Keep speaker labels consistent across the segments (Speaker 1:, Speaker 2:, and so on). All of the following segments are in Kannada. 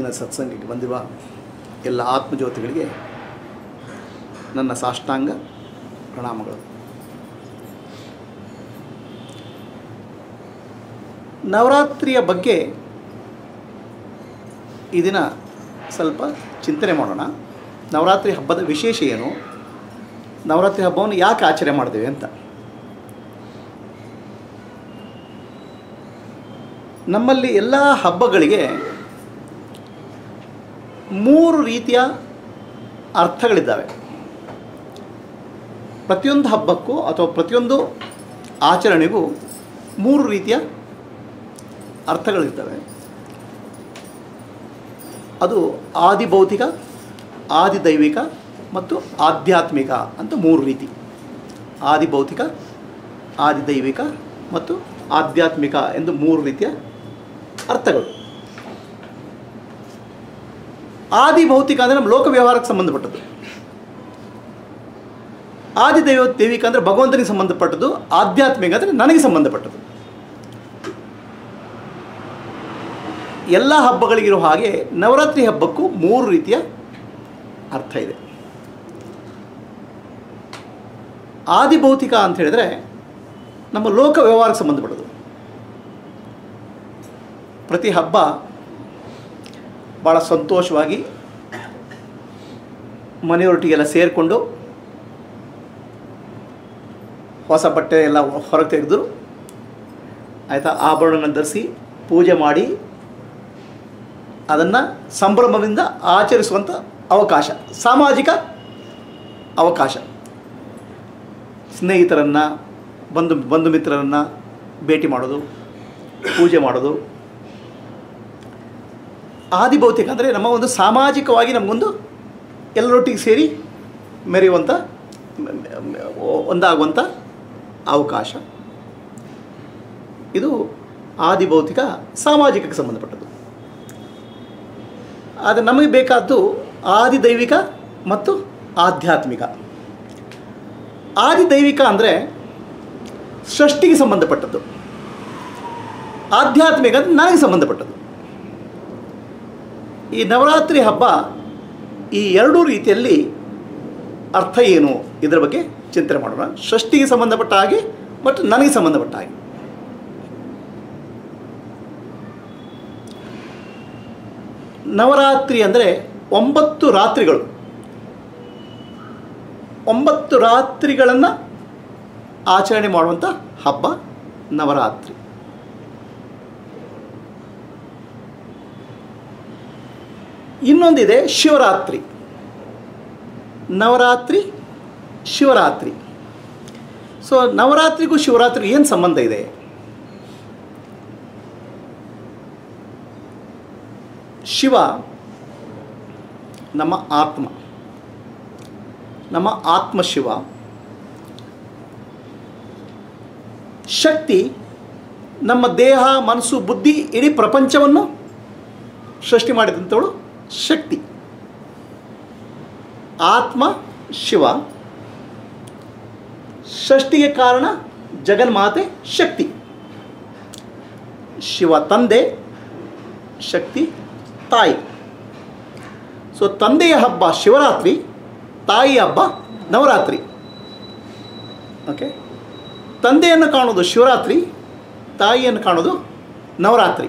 Speaker 1: ದಿನ ಸತ್ಸಂಗಕ್ಕೆ ಬಂದಿರುವ ಎಲ್ಲ ಆತ್ಮಜ್ಯೋತಿಗಳಿಗೆ ನನ್ನ ಸಾಷ್ಟಾಂಗ ಪ್ರಣಾಮಗಳು ನವರಾತ್ರಿಯ ಬಗ್ಗೆ ಈ ದಿನ ಸ್ವಲ್ಪ ಚಿಂತನೆ ಮಾಡೋಣ ನವರಾತ್ರಿ ಹಬ್ಬದ ವಿಶೇಷ ಏನು ನವರಾತ್ರಿ ಹಬ್ಬವನ್ನು ಯಾಕೆ ಆಚರಣೆ ಮಾಡ್ತೇವೆ ಅಂತ ನಮ್ಮಲ್ಲಿ ಎಲ್ಲ ಹಬ್ಬಗಳಿಗೆ ಮೂರು ರೀತಿಯ ಅರ್ಥಗಳಿದ್ದಾವೆ ಪ್ರತಿಯೊಂದು ಹಬ್ಬಕ್ಕೂ ಅಥವಾ ಪ್ರತಿಯೊಂದು ಆಚರಣೆಗೂ ಮೂರು ರೀತಿಯ ಅರ್ಥಗಳಿರ್ತವೆ ಅದು ಆದಿಭೌತಿಕ ಆದಿದೈವಿಕ ಮತ್ತು ಆಧ್ಯಾತ್ಮಿಕ ಅಂತ ಮೂರು ರೀತಿ ಆದಿಭೌತಿಕ ಆದಿದೈವಿಕ ಮತ್ತು ಆಧ್ಯಾತ್ಮಿಕ ಎಂದು ಮೂರು ರೀತಿಯ ಅರ್ಥಗಳು ಆದಿಭೌತಿಕ ಅಂದರೆ ನಮ್ಮ ಲೋಕ ವ್ಯವಹಾರಕ್ಕೆ ಸಂಬಂಧಪಟ್ಟದ್ದು ಆದಿದೈವ ದೈವಿಕ ಅಂದರೆ ಭಗವಂತನಿಗೆ ಸಂಬಂಧಪಟ್ಟದ್ದು ಆಧ್ಯಾತ್ಮಿಕ ಅಂದರೆ ನನಗೆ ಸಂಬಂಧಪಟ್ಟದ್ದು ಎಲ್ಲ ಹಬ್ಬಗಳಿಗಿರೋ ಹಾಗೆ ನವರಾತ್ರಿ ಹಬ್ಬಕ್ಕೂ ಮೂರು ರೀತಿಯ ಅರ್ಥ ಇದೆ ಆದಿಭೌತಿಕ ಅಂತ ಹೇಳಿದರೆ ನಮ್ಮ ಲೋಕ ವ್ಯವಹಾರಕ್ಕೆ ಸಂಬಂಧಪಟ್ಟದ್ದು ಪ್ರತಿ ಹಬ್ಬ ಭಾಳ ಸಂತೋಷವಾಗಿ ಮನೆಯೊಟ್ಟಿಗೆಲ್ಲ ಸೇರಿಕೊಂಡು ಹೊಸ ಬಟ್ಟೆ ಎಲ್ಲ ಹೊರಗೆ ತೆಗೆದು ಆಯಿತಾ ಆಭರಣಗಳನ್ನು ಧರಿಸಿ ಪೂಜೆ ಮಾಡಿ ಅದನ್ನು ಸಂಭ್ರಮದಿಂದ ಆಚರಿಸುವಂಥ ಅವಕಾಶ ಸಾಮಾಜಿಕ ಅವಕಾಶ ಸ್ನೇಹಿತರನ್ನು ಬಂಧು ಬಂಧು ಮಿತ್ರರನ್ನು ಭೇಟಿ ಮಾಡೋದು ಪೂಜೆ ಮಾಡೋದು ಆದಿಭೌತಿಕ ಅಂದರೆ ನಮ್ಮ ಒಂದು ಸಾಮಾಜಿಕವಾಗಿ ನಮಗೊಂದು ಎಲ್ಲರೊಟ್ಟಿಗೆ ಸೇರಿ ಮೆರೆಯುವಂಥ ಒಂದಾಗುವಂಥ ಅವಕಾಶ ಇದು ಆದಿಭೌತಿಕ ಸಾಮಾಜಿಕಕ್ಕೆ ಸಂಬಂಧಪಟ್ಟದ್ದು ಆದರೆ ನಮಗೆ ಬೇಕಾದ್ದು ಆದಿದೈವಿಕ ಮತ್ತು ಆಧ್ಯಾತ್ಮಿಕ ಆದಿದೈವಿಕ ಅಂದರೆ ಸೃಷ್ಟಿಗೆ ಸಂಬಂಧಪಟ್ಟದ್ದು ಆಧ್ಯಾತ್ಮಿಕ ಅಂದರೆ ನನಗೆ ಸಂಬಂಧಪಟ್ಟದ್ದು ಈ ನವರಾತ್ರಿ ಹಬ್ಬ ಈ ಎರಡೂ ರೀತಿಯಲ್ಲಿ ಅರ್ಥ ಏನು ಇದರ ಬಗ್ಗೆ ಚಿಂತನೆ ಮಾಡೋಣ ಸೃಷ್ಟಿಗೆ ಸಂಬಂಧಪಟ್ಟ ಹಾಗೆ ಮತ್ತು ನನಗೆ ಸಂಬಂಧಪಟ್ಟ ಹಾಗೆ ನವರಾತ್ರಿ ಅಂದರೆ ಒಂಬತ್ತು ರಾತ್ರಿಗಳು ಒಂಬತ್ತು ರಾತ್ರಿಗಳನ್ನು ಆಚರಣೆ ಮಾಡುವಂಥ ಹಬ್ಬ ನವರಾತ್ರಿ ಇನ್ನೊಂದಿದೆ ಶಿವರಾತ್ರಿ ನವರಾತ್ರಿ ಶಿವರಾತ್ರಿ ಸೊ ನವರಾತ್ರಿಗೂ ಶಿವರಾತ್ರಿಗೂ ಏನು ಸಂಬಂಧ ಇದೆ ಶಿವ ನಮ್ಮ ಆತ್ಮ ನಮ್ಮ ಆತ್ಮ ಶಿವ ಶಕ್ತಿ ನಮ್ಮ ದೇಹ ಮನಸ್ಸು ಬುದ್ಧಿ ಇಡೀ ಪ್ರಪಂಚವನ್ನು ಸೃಷ್ಟಿ ಮಾಡಿದಂಥವಳು ಶಕ್ತಿ ಆತ್ಮ ಶಿವ ಸೃಷ್ಟಿಗೆ ಕಾರಣ ಜಗನ್ಮಾತೆ ಶಕ್ತಿ ಶಿವ ತಂದೆ ಶಕ್ತಿ ತಾಯಿ ಸೊ ತಂದೆಯ ಹಬ್ಬ ಶಿವರಾತ್ರಿ ತಾಯಿಯ ಹಬ್ಬ ನವರಾತ್ರಿ ಓಕೆ ತಂದೆಯನ್ನು ಕಾಣೋದು ಶಿವರಾತ್ರಿ ತಾಯಿಯನ್ನು ಕಾಣೋದು ನವರಾತ್ರಿ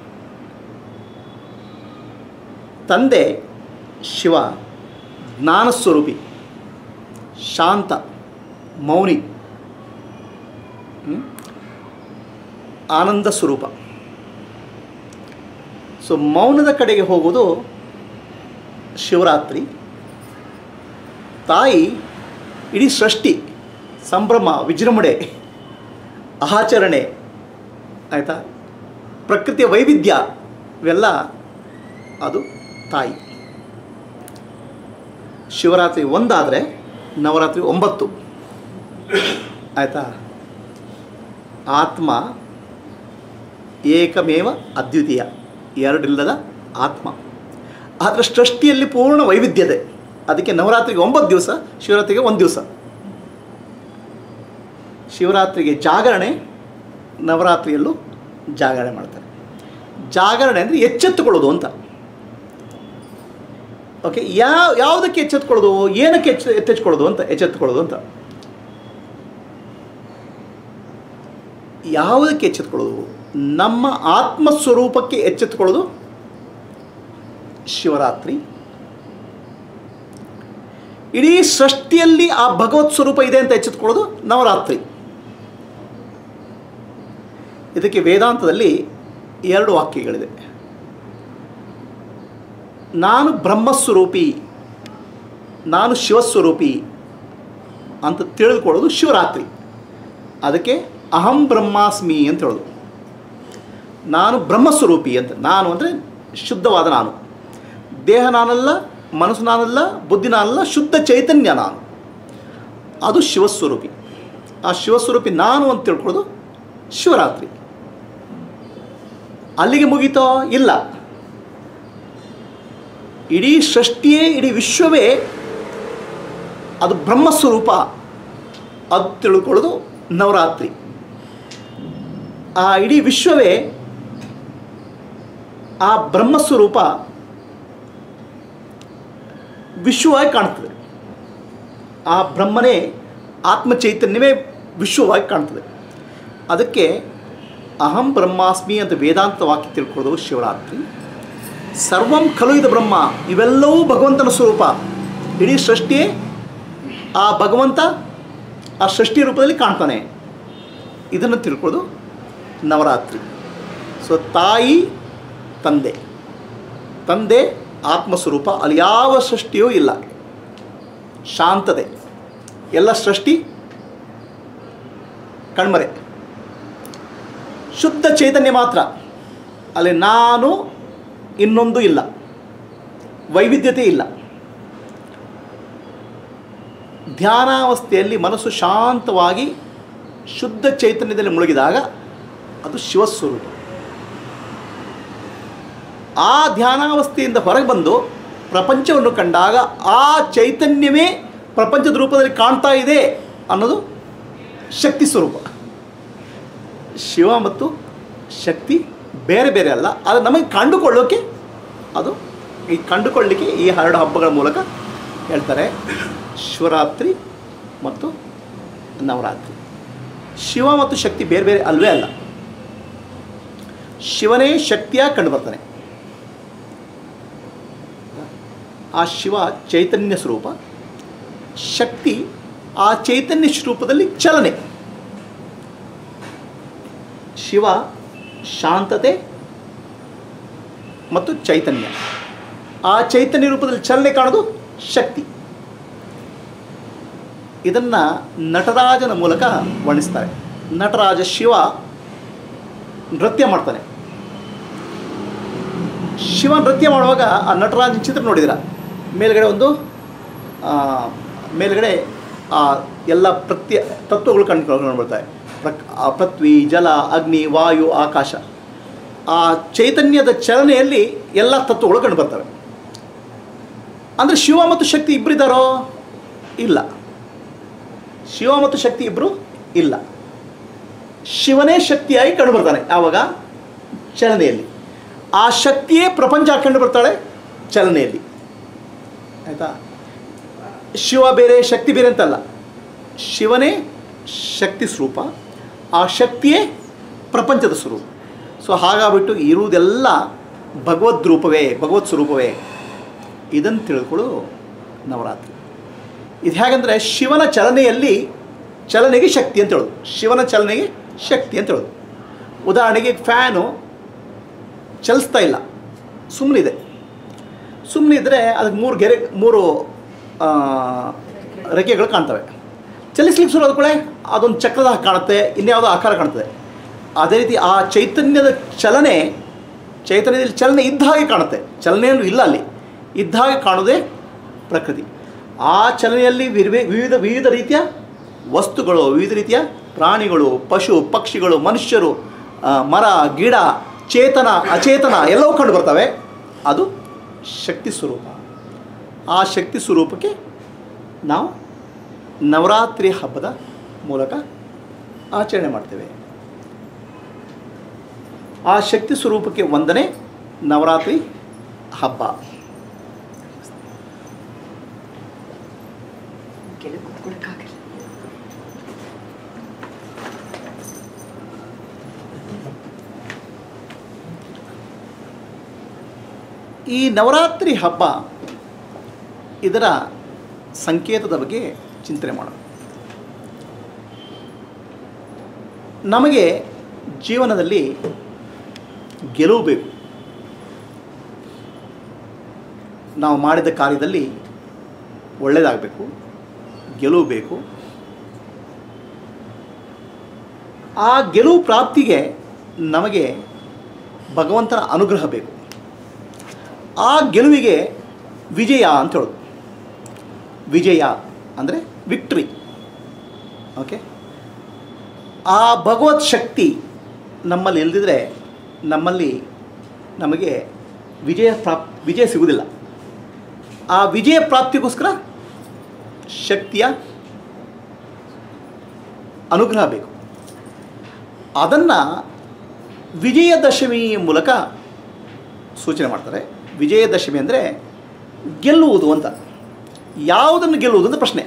Speaker 1: ತಂದೆ ಶಿವ ಜ್ಞಾನಸ್ವರೂಪಿ ಶಾಂತ ಮೌನಿ ಹ್ಮ್? ಆನಂದ ಸ್ವರೂಪ ಸೊ ಮೌನದ ಕಡೆಗೆ ಹೋಗೋದು ಶಿವರಾತ್ರಿ ತಾಯಿ ಇಡೀ ಸೃಷ್ಟಿ ಸಂಭ್ರಮ ವಿಜೃಂಭಣೆ ಆಚರಣೆ ಆಯಿತಾ ಪ್ರಕೃತಿಯ ವೈವಿಧ್ಯ ಇವೆಲ್ಲ ಅದು ತಾಯಿ ಶಿವರಾತ್ರಿ ಒಂದಾದರೆ ನವರಾತ್ರಿ ಒಂಬತ್ತು ಆಯಿತಾ ಆತ್ಮ ಏಕಮೇವ ಅದ್ವಿತೀಯ ಎರಡಿಲ್ಲದ ಆತ್ಮ ಆದರೆ ಸೃಷ್ಟಿಯಲ್ಲಿ ಪೂರ್ಣ ವೈವಿಧ್ಯತೆ ಅದಕ್ಕೆ ನವರಾತ್ರಿಗೆ ಒಂಬತ್ತು ದಿವಸ ಶಿವರಾತ್ರಿಗೆ ಒಂದು ದಿವಸ ಶಿವರಾತ್ರಿಗೆ ಜಾಗರಣೆ ನವರಾತ್ರಿಯಲ್ಲೂ ಜಾಗರಣೆ ಮಾಡ್ತಾರೆ ಜಾಗರಣೆ ಅಂದರೆ ಎಚ್ಚೆತ್ತುಕೊಳ್ಳೋದು ಅಂತ ಓಕೆ ಯಾವ ಯಾವುದಕ್ಕೆ ಎಚ್ಚೆತ್ಕೊಳ್ಳೋದು ಏನಕ್ಕೆ ಎಚ್ಚ ಎತ್ತೆಚ್ಕೊಳ್ಳೋದು ಅಂತ ಎಚ್ಚೆತ್ಕೊಳ್ಳೋದು ಅಂತ ಯಾವುದಕ್ಕೆ ಎಚ್ಚೆತ್ಕೊಳ್ಳೋದು ನಮ್ಮ ಆತ್ಮಸ್ವರೂಪಕ್ಕೆ ಎಚ್ಚೆತ್ಕೊಳ್ಳೋದು ಶಿವರಾತ್ರಿ ಇಡೀ ಸೃಷ್ಟಿಯಲ್ಲಿ ಆ ಭಗವತ್ ಸ್ವರೂಪ ಇದೆ ಅಂತ ಎಚ್ಚೆತ್ಕೊಳ್ಳೋದು ನವರಾತ್ರಿ ಇದಕ್ಕೆ ವೇದಾಂತದಲ್ಲಿ ಎರಡು ವಾಕ್ಯಗಳಿದೆ ನಾನು ಬ್ರಹ್ಮಸ್ವರೂಪಿ ನಾನು ಶಿವಸ್ವರೂಪಿ ಅಂತ ತಿಳಿದುಕೊಳ್ಳೋದು ಶಿವರಾತ್ರಿ ಅದಕ್ಕೆ ಅಹಂ ಬ್ರಹ್ಮಾಸ್ಮಿ ಅಂತ ಹೇಳೋದು ನಾನು ಬ್ರಹ್ಮಸ್ವರೂಪಿ ಅಂತ ನಾನು ಅಂದರೆ ಶುದ್ಧವಾದ ನಾನು ದೇಹ ನಾನಲ್ಲ ಮನಸ್ಸು ನಾನಲ್ಲ ಬುದ್ಧಿ ನಾನಲ್ಲ ಶುದ್ಧ ಚೈತನ್ಯ ನಾನು ಅದು ಶಿವಸ್ವರೂಪಿ ಆ ಶಿವಸ್ವರೂಪಿ ನಾನು ಅಂತ ತಿಳ್ಕೊಳ್ಳೋದು ಶಿವರಾತ್ರಿ ಅಲ್ಲಿಗೆ ಮುಗೀತೋ ಇಲ್ಲ ಇಡೀ ಸೃಷ್ಟಿಯೇ ಇಡೀ ವಿಶ್ವವೇ ಅದು ಬ್ರಹ್ಮಸ್ವರೂಪ ಅದು ತಿಳ್ಕೊಳ್ಳೋದು ನವರಾತ್ರಿ ಆ ಇಡೀ ವಿಶ್ವವೇ ಆ ಬ್ರಹ್ಮಸ್ವರೂಪ ವಿಶ್ವವಾಗಿ ಕಾಣ್ತದೆ ಆ ಬ್ರಹ್ಮನೇ ಆತ್ಮ ಚೈತನ್ಯವೇ ವಿಶ್ವವಾಗಿ ಕಾಣ್ತದೆ ಅದಕ್ಕೆ ಅಹಂ ಬ್ರಹ್ಮಾಸ್ಮಿ ಅಂತ ವೇದಾಂತ ವಾಕ್ಯ ತಿಳ್ಕೊಳ್ಳೋದು ಶಿವರಾತ್ರಿ ಸರ್ವಂ ಖಲು ಇದು ಬ್ರಹ್ಮ ಇವೆಲ್ಲವೂ ಭಗವಂತನ ಸ್ವರೂಪ ಇಡೀ ಸೃಷ್ಟಿಯೇ ಆ ಭಗವಂತ ಆ ಸೃಷ್ಟಿ ರೂಪದಲ್ಲಿ ಕಾಣ್ತಾನೆ ಇದನ್ನು ತಿಳ್ಕೊಳ್ಳೋದು ನವರಾತ್ರಿ ಸೊ ತಾಯಿ ತಂದೆ ತಂದೆ ಆತ್ಮಸ್ವರೂಪ ಅಲ್ಲಿ ಯಾವ ಸೃಷ್ಟಿಯೂ ಇಲ್ಲ ಶಾಂತತೆ ಎಲ್ಲ ಸೃಷ್ಟಿ ಕಣ್ಮರೆ ಶುದ್ಧ ಚೈತನ್ಯ ಮಾತ್ರ ಅಲ್ಲಿ ನಾನು ಇನ್ನೊಂದು ಇಲ್ಲ ವೈವಿಧ್ಯತೆ ಇಲ್ಲ ಧ್ಯಾನಾವಸ್ಥೆಯಲ್ಲಿ ಮನಸ್ಸು ಶಾಂತವಾಗಿ ಶುದ್ಧ ಚೈತನ್ಯದಲ್ಲಿ ಮುಳುಗಿದಾಗ ಅದು ಶಿವಸ್ವರೂಪ ಆ ಧ್ಯಾನಾವಸ್ಥೆಯಿಂದ ಹೊರಗೆ ಬಂದು ಪ್ರಪಂಚವನ್ನು ಕಂಡಾಗ ಆ ಚೈತನ್ಯವೇ ಪ್ರಪಂಚದ ರೂಪದಲ್ಲಿ ಕಾಣ್ತಾ ಇದೆ ಅನ್ನೋದು ಶಕ್ತಿ ಸ್ವರೂಪ ಶಿವ ಮತ್ತು ಶಕ್ತಿ ಬೇರೆ ಬೇರೆ ಅಲ್ಲ ಅದು ನಮಗೆ ಕಂಡುಕೊಳ್ಳೋಕೆ ಅದು ಈ ಕಂಡುಕೊಳ್ಳಲಿಕ್ಕೆ ಈ ಎರಡು ಹಬ್ಬಗಳ ಮೂಲಕ ಹೇಳ್ತಾರೆ ಶಿವರಾತ್ರಿ ಮತ್ತು ನವರಾತ್ರಿ ಶಿವ ಮತ್ತು ಶಕ್ತಿ ಬೇರೆ ಬೇರೆ ಅಲ್ವೇ ಅಲ್ಲ ಶಿವನೇ ಶಕ್ತಿಯಾಗಿ ಕಂಡುಬರ್ತಾನೆ ಆ ಶಿವ ಚೈತನ್ಯ ಸ್ವರೂಪ ಶಕ್ತಿ ಆ ಚೈತನ್ಯ ಸ್ವರೂಪದಲ್ಲಿ ಚಲನೆ ಶಿವ ಶಾಂತತೆ ಮತ್ತು ಚೈತನ್ಯ ಆ ಚೈತನ್ಯ ರೂಪದಲ್ಲಿ ಚಲನೆ ಕಾಣೋದು ಶಕ್ತಿ ಇದನ್ನು ನಟರಾಜನ ಮೂಲಕ ವರ್ಣಿಸ್ತಾರೆ ನಟರಾಜ ಶಿವ ನೃತ್ಯ ಮಾಡ್ತಾನೆ ಶಿವ ನೃತ್ಯ ಮಾಡುವಾಗ ಆ ನಟರಾಜನ ಚಿತ್ರ ನೋಡಿದಿರ ಮೇಲ್ಗಡೆ ಒಂದು ಆ, ಮೇಲ್ಗಡೆ ಆ ಎಲ್ಲ ಪ್ರತ್ಯ ತತ್ವಗಳು ಕಂಡು ಕಂಡುಬರ್ತವೆ ಪ್ರಕ್ ಆ ಪೃಥ್ವಿ ಜಲ ಅಗ್ನಿ ವಾಯು ಆಕಾಶ ಆ ಚೈತನ್ಯದ ಚಲನೆಯಲ್ಲಿ ಎಲ್ಲ ತತ್ವಗಳು ಕಂಡುಬರ್ತವೆ ಅಂದರೆ ಶಿವ ಮತ್ತು ಶಕ್ತಿ ಇಬ್ಬರಿದ್ದಾರೋ ಇಲ್ಲ ಶಿವ ಮತ್ತು ಶಕ್ತಿ ಇಬ್ಬರು ಇಲ್ಲ ಶಿವನೇ ಶಕ್ತಿಯಾಗಿ ಕಂಡುಬರ್ತಾನೆ ಆವಾಗ ಚಲನೆಯಲ್ಲಿ ಆ ಶಕ್ತಿಯೇ ಪ್ರಪಂಚ ಕಂಡು ಬರ್ತಾಳೆ ಚಲನೆಯಲ್ಲಿ ಆಯಿತಾ ಶಿವ ಬೇರೆ ಶಕ್ತಿ ಬೇರೆ ಅಂತಲ್ಲ ಶಿವನೇ ಶಕ್ತಿ ಸ್ವರೂಪ ಆ ಶಕ್ತಿಯೇ ಪ್ರಪಂಚದ ಸ್ವರೂಪ ಸೊ ಹಾಗಾಗ್ಬಿಟ್ಟು ಇರುವುದೆಲ್ಲ ಭಗವದ್ ರೂಪವೇ ಭಗವತ್ ಸ್ವರೂಪವೇ ಇದನ್ನು ತಿಳ್ಕೊಳ್ಳೋದು ನವರಾತ್ರಿ ಇದು ಹೇಗಂದರೆ ಶಿವನ ಚಲನೆಯಲ್ಲಿ ಚಲನೆಗೆ ಶಕ್ತಿ ಅಂತ ಹೇಳೋದು ಶಿವನ ಚಲನೆಗೆ ಶಕ್ತಿ ಅಂತ ಹೇಳೋದು ಉದಾಹರಣೆಗೆ ಫ್ಯಾನು ಚಲಿಸ್ತಾ ಇಲ್ಲ ಸುಮ್ಮನಿದೆ ಸುಮ್ಮನೆ ಇದ್ದರೆ ಅದಕ್ಕೆ ಮೂರು ಗೆರೆ ಮೂರು ಆ, ರೆಕ್ಕೆಗಳು ಕಾಣ್ತವೆ ಚಲಿಸ್ಲಿಕ್ಕೆ ಶುರು ಕೂಡ ಅದೊಂದು ಚಕ್ರದ ಹಾಗೆ ಕಾಣುತ್ತೆ ಇನ್ಯಾವುದೋ ಆಕಾರ ಕಾಣ್ತದೆ ಅದೇ ರೀತಿ ಆ ಚೈತನ್ಯದ ಚಲನೆ ಚೈತನ್ಯದಲ್ಲಿ ಚಲನೆ ಇದ್ದ ಹಾಗೆ ಕಾಣುತ್ತೆ ಚಲನೆಯಲ್ಲೂ ಇಲ್ಲ ಅಲ್ಲಿ ಇದ್ದ ಹಾಗೆ ಕಾಣೋದೇ ಪ್ರಕೃತಿ ಆ ಚಲನೆಯಲ್ಲಿ ವಿರ್ವೆ- ವಿವಿಧ ವಿವಿಧ ರೀತಿಯ ವಸ್ತುಗಳು ವಿವಿಧ ರೀತಿಯ ಪ್ರಾಣಿಗಳು ಪಶು ಪಕ್ಷಿಗಳು ಮನುಷ್ಯರು ಆ, ಮರ ಗಿಡ ಚೇತನ ಅಚೇತನ ಎಲ್ಲವೂ ಕಂಡು ಬರ್ತವೆ ಅದು ಶಕ್ತಿ ಸ್ವರೂಪ ಆ ಶಕ್ತಿ ಸ್ವರೂಪಕ್ಕೆ ನಾವು ನವರಾತ್ರಿ ಹಬ್ಬದ ಮೂಲಕ ಆಚರಣೆ ಮಾಡ್ತೇವೆ ಆ ಶಕ್ತಿ ಸ್ವರೂಪಕ್ಕೆ ವಂದನೆ ನವರಾತ್ರಿ ಹಬ್ಬ
Speaker 2: ಕೆಳಗೆ ಕೂತ್ಕೊಳ್ಳೋಕ್ಕಾಗಲ್ಲ
Speaker 1: ಈ ನವರಾತ್ರಿ ಹಬ್ಬ ಇದರ ಸಂಕೇತದ ಬಗ್ಗೆ ಚಿಂತನೆ ಮಾಡೋಣ ನಮಗೆ ಜೀವನದಲ್ಲಿ ಗೆಲುವು ಬೇಕು ನಾವು ಮಾಡಿದ ಕಾರ್ಯದಲ್ಲಿ ಒಳ್ಳೆಯದಾಗಬೇಕು ಗೆಲುವು ಬೇಕು ಆ ಗೆಲುವು ಪ್ರಾಪ್ತಿಗೆ ನಮಗೆ ಭಗವಂತನ ಅನುಗ್ರಹ ಬೇಕು ಆ ಗೆಲುವಿಗೆ ವಿಜಯ ಅಂತ ಹೇಳೋದು ವಿಜಯ ಅಂದರೆ ವಿಕ್ಟ್ರಿ ಓಕೆ ಆ ಭಗವತ್ ಶಕ್ತಿ ನಮ್ಮಲ್ಲಿ ಇಲ್ದಿದ್ರೆ ನಮ್ಮಲ್ಲಿ ನಮಗೆ ವಿಜಯ ಪ್ರಾಪ್ ವಿಜಯ ಸಿಗುವುದಿಲ್ಲ ಆ ವಿಜಯ ಪ್ರಾಪ್ತಿಗೋಸ್ಕರ ಶಕ್ತಿಯ ಅನುಗ್ರಹ ಬೇಕು ಅದನ್ನು ವಿಜಯದಶಮಿ ಮೂಲಕ ಸೂಚನೆ ಮಾಡ್ತಾರೆ ವಿಜಯದಶಮಿ ಅಂದರೆ ಗೆಲ್ಲುವುದು ಅಂತ ಯಾವುದನ್ನು ಗೆಲ್ಲುವುದು ಅಂತ ಪ್ರಶ್ನೆ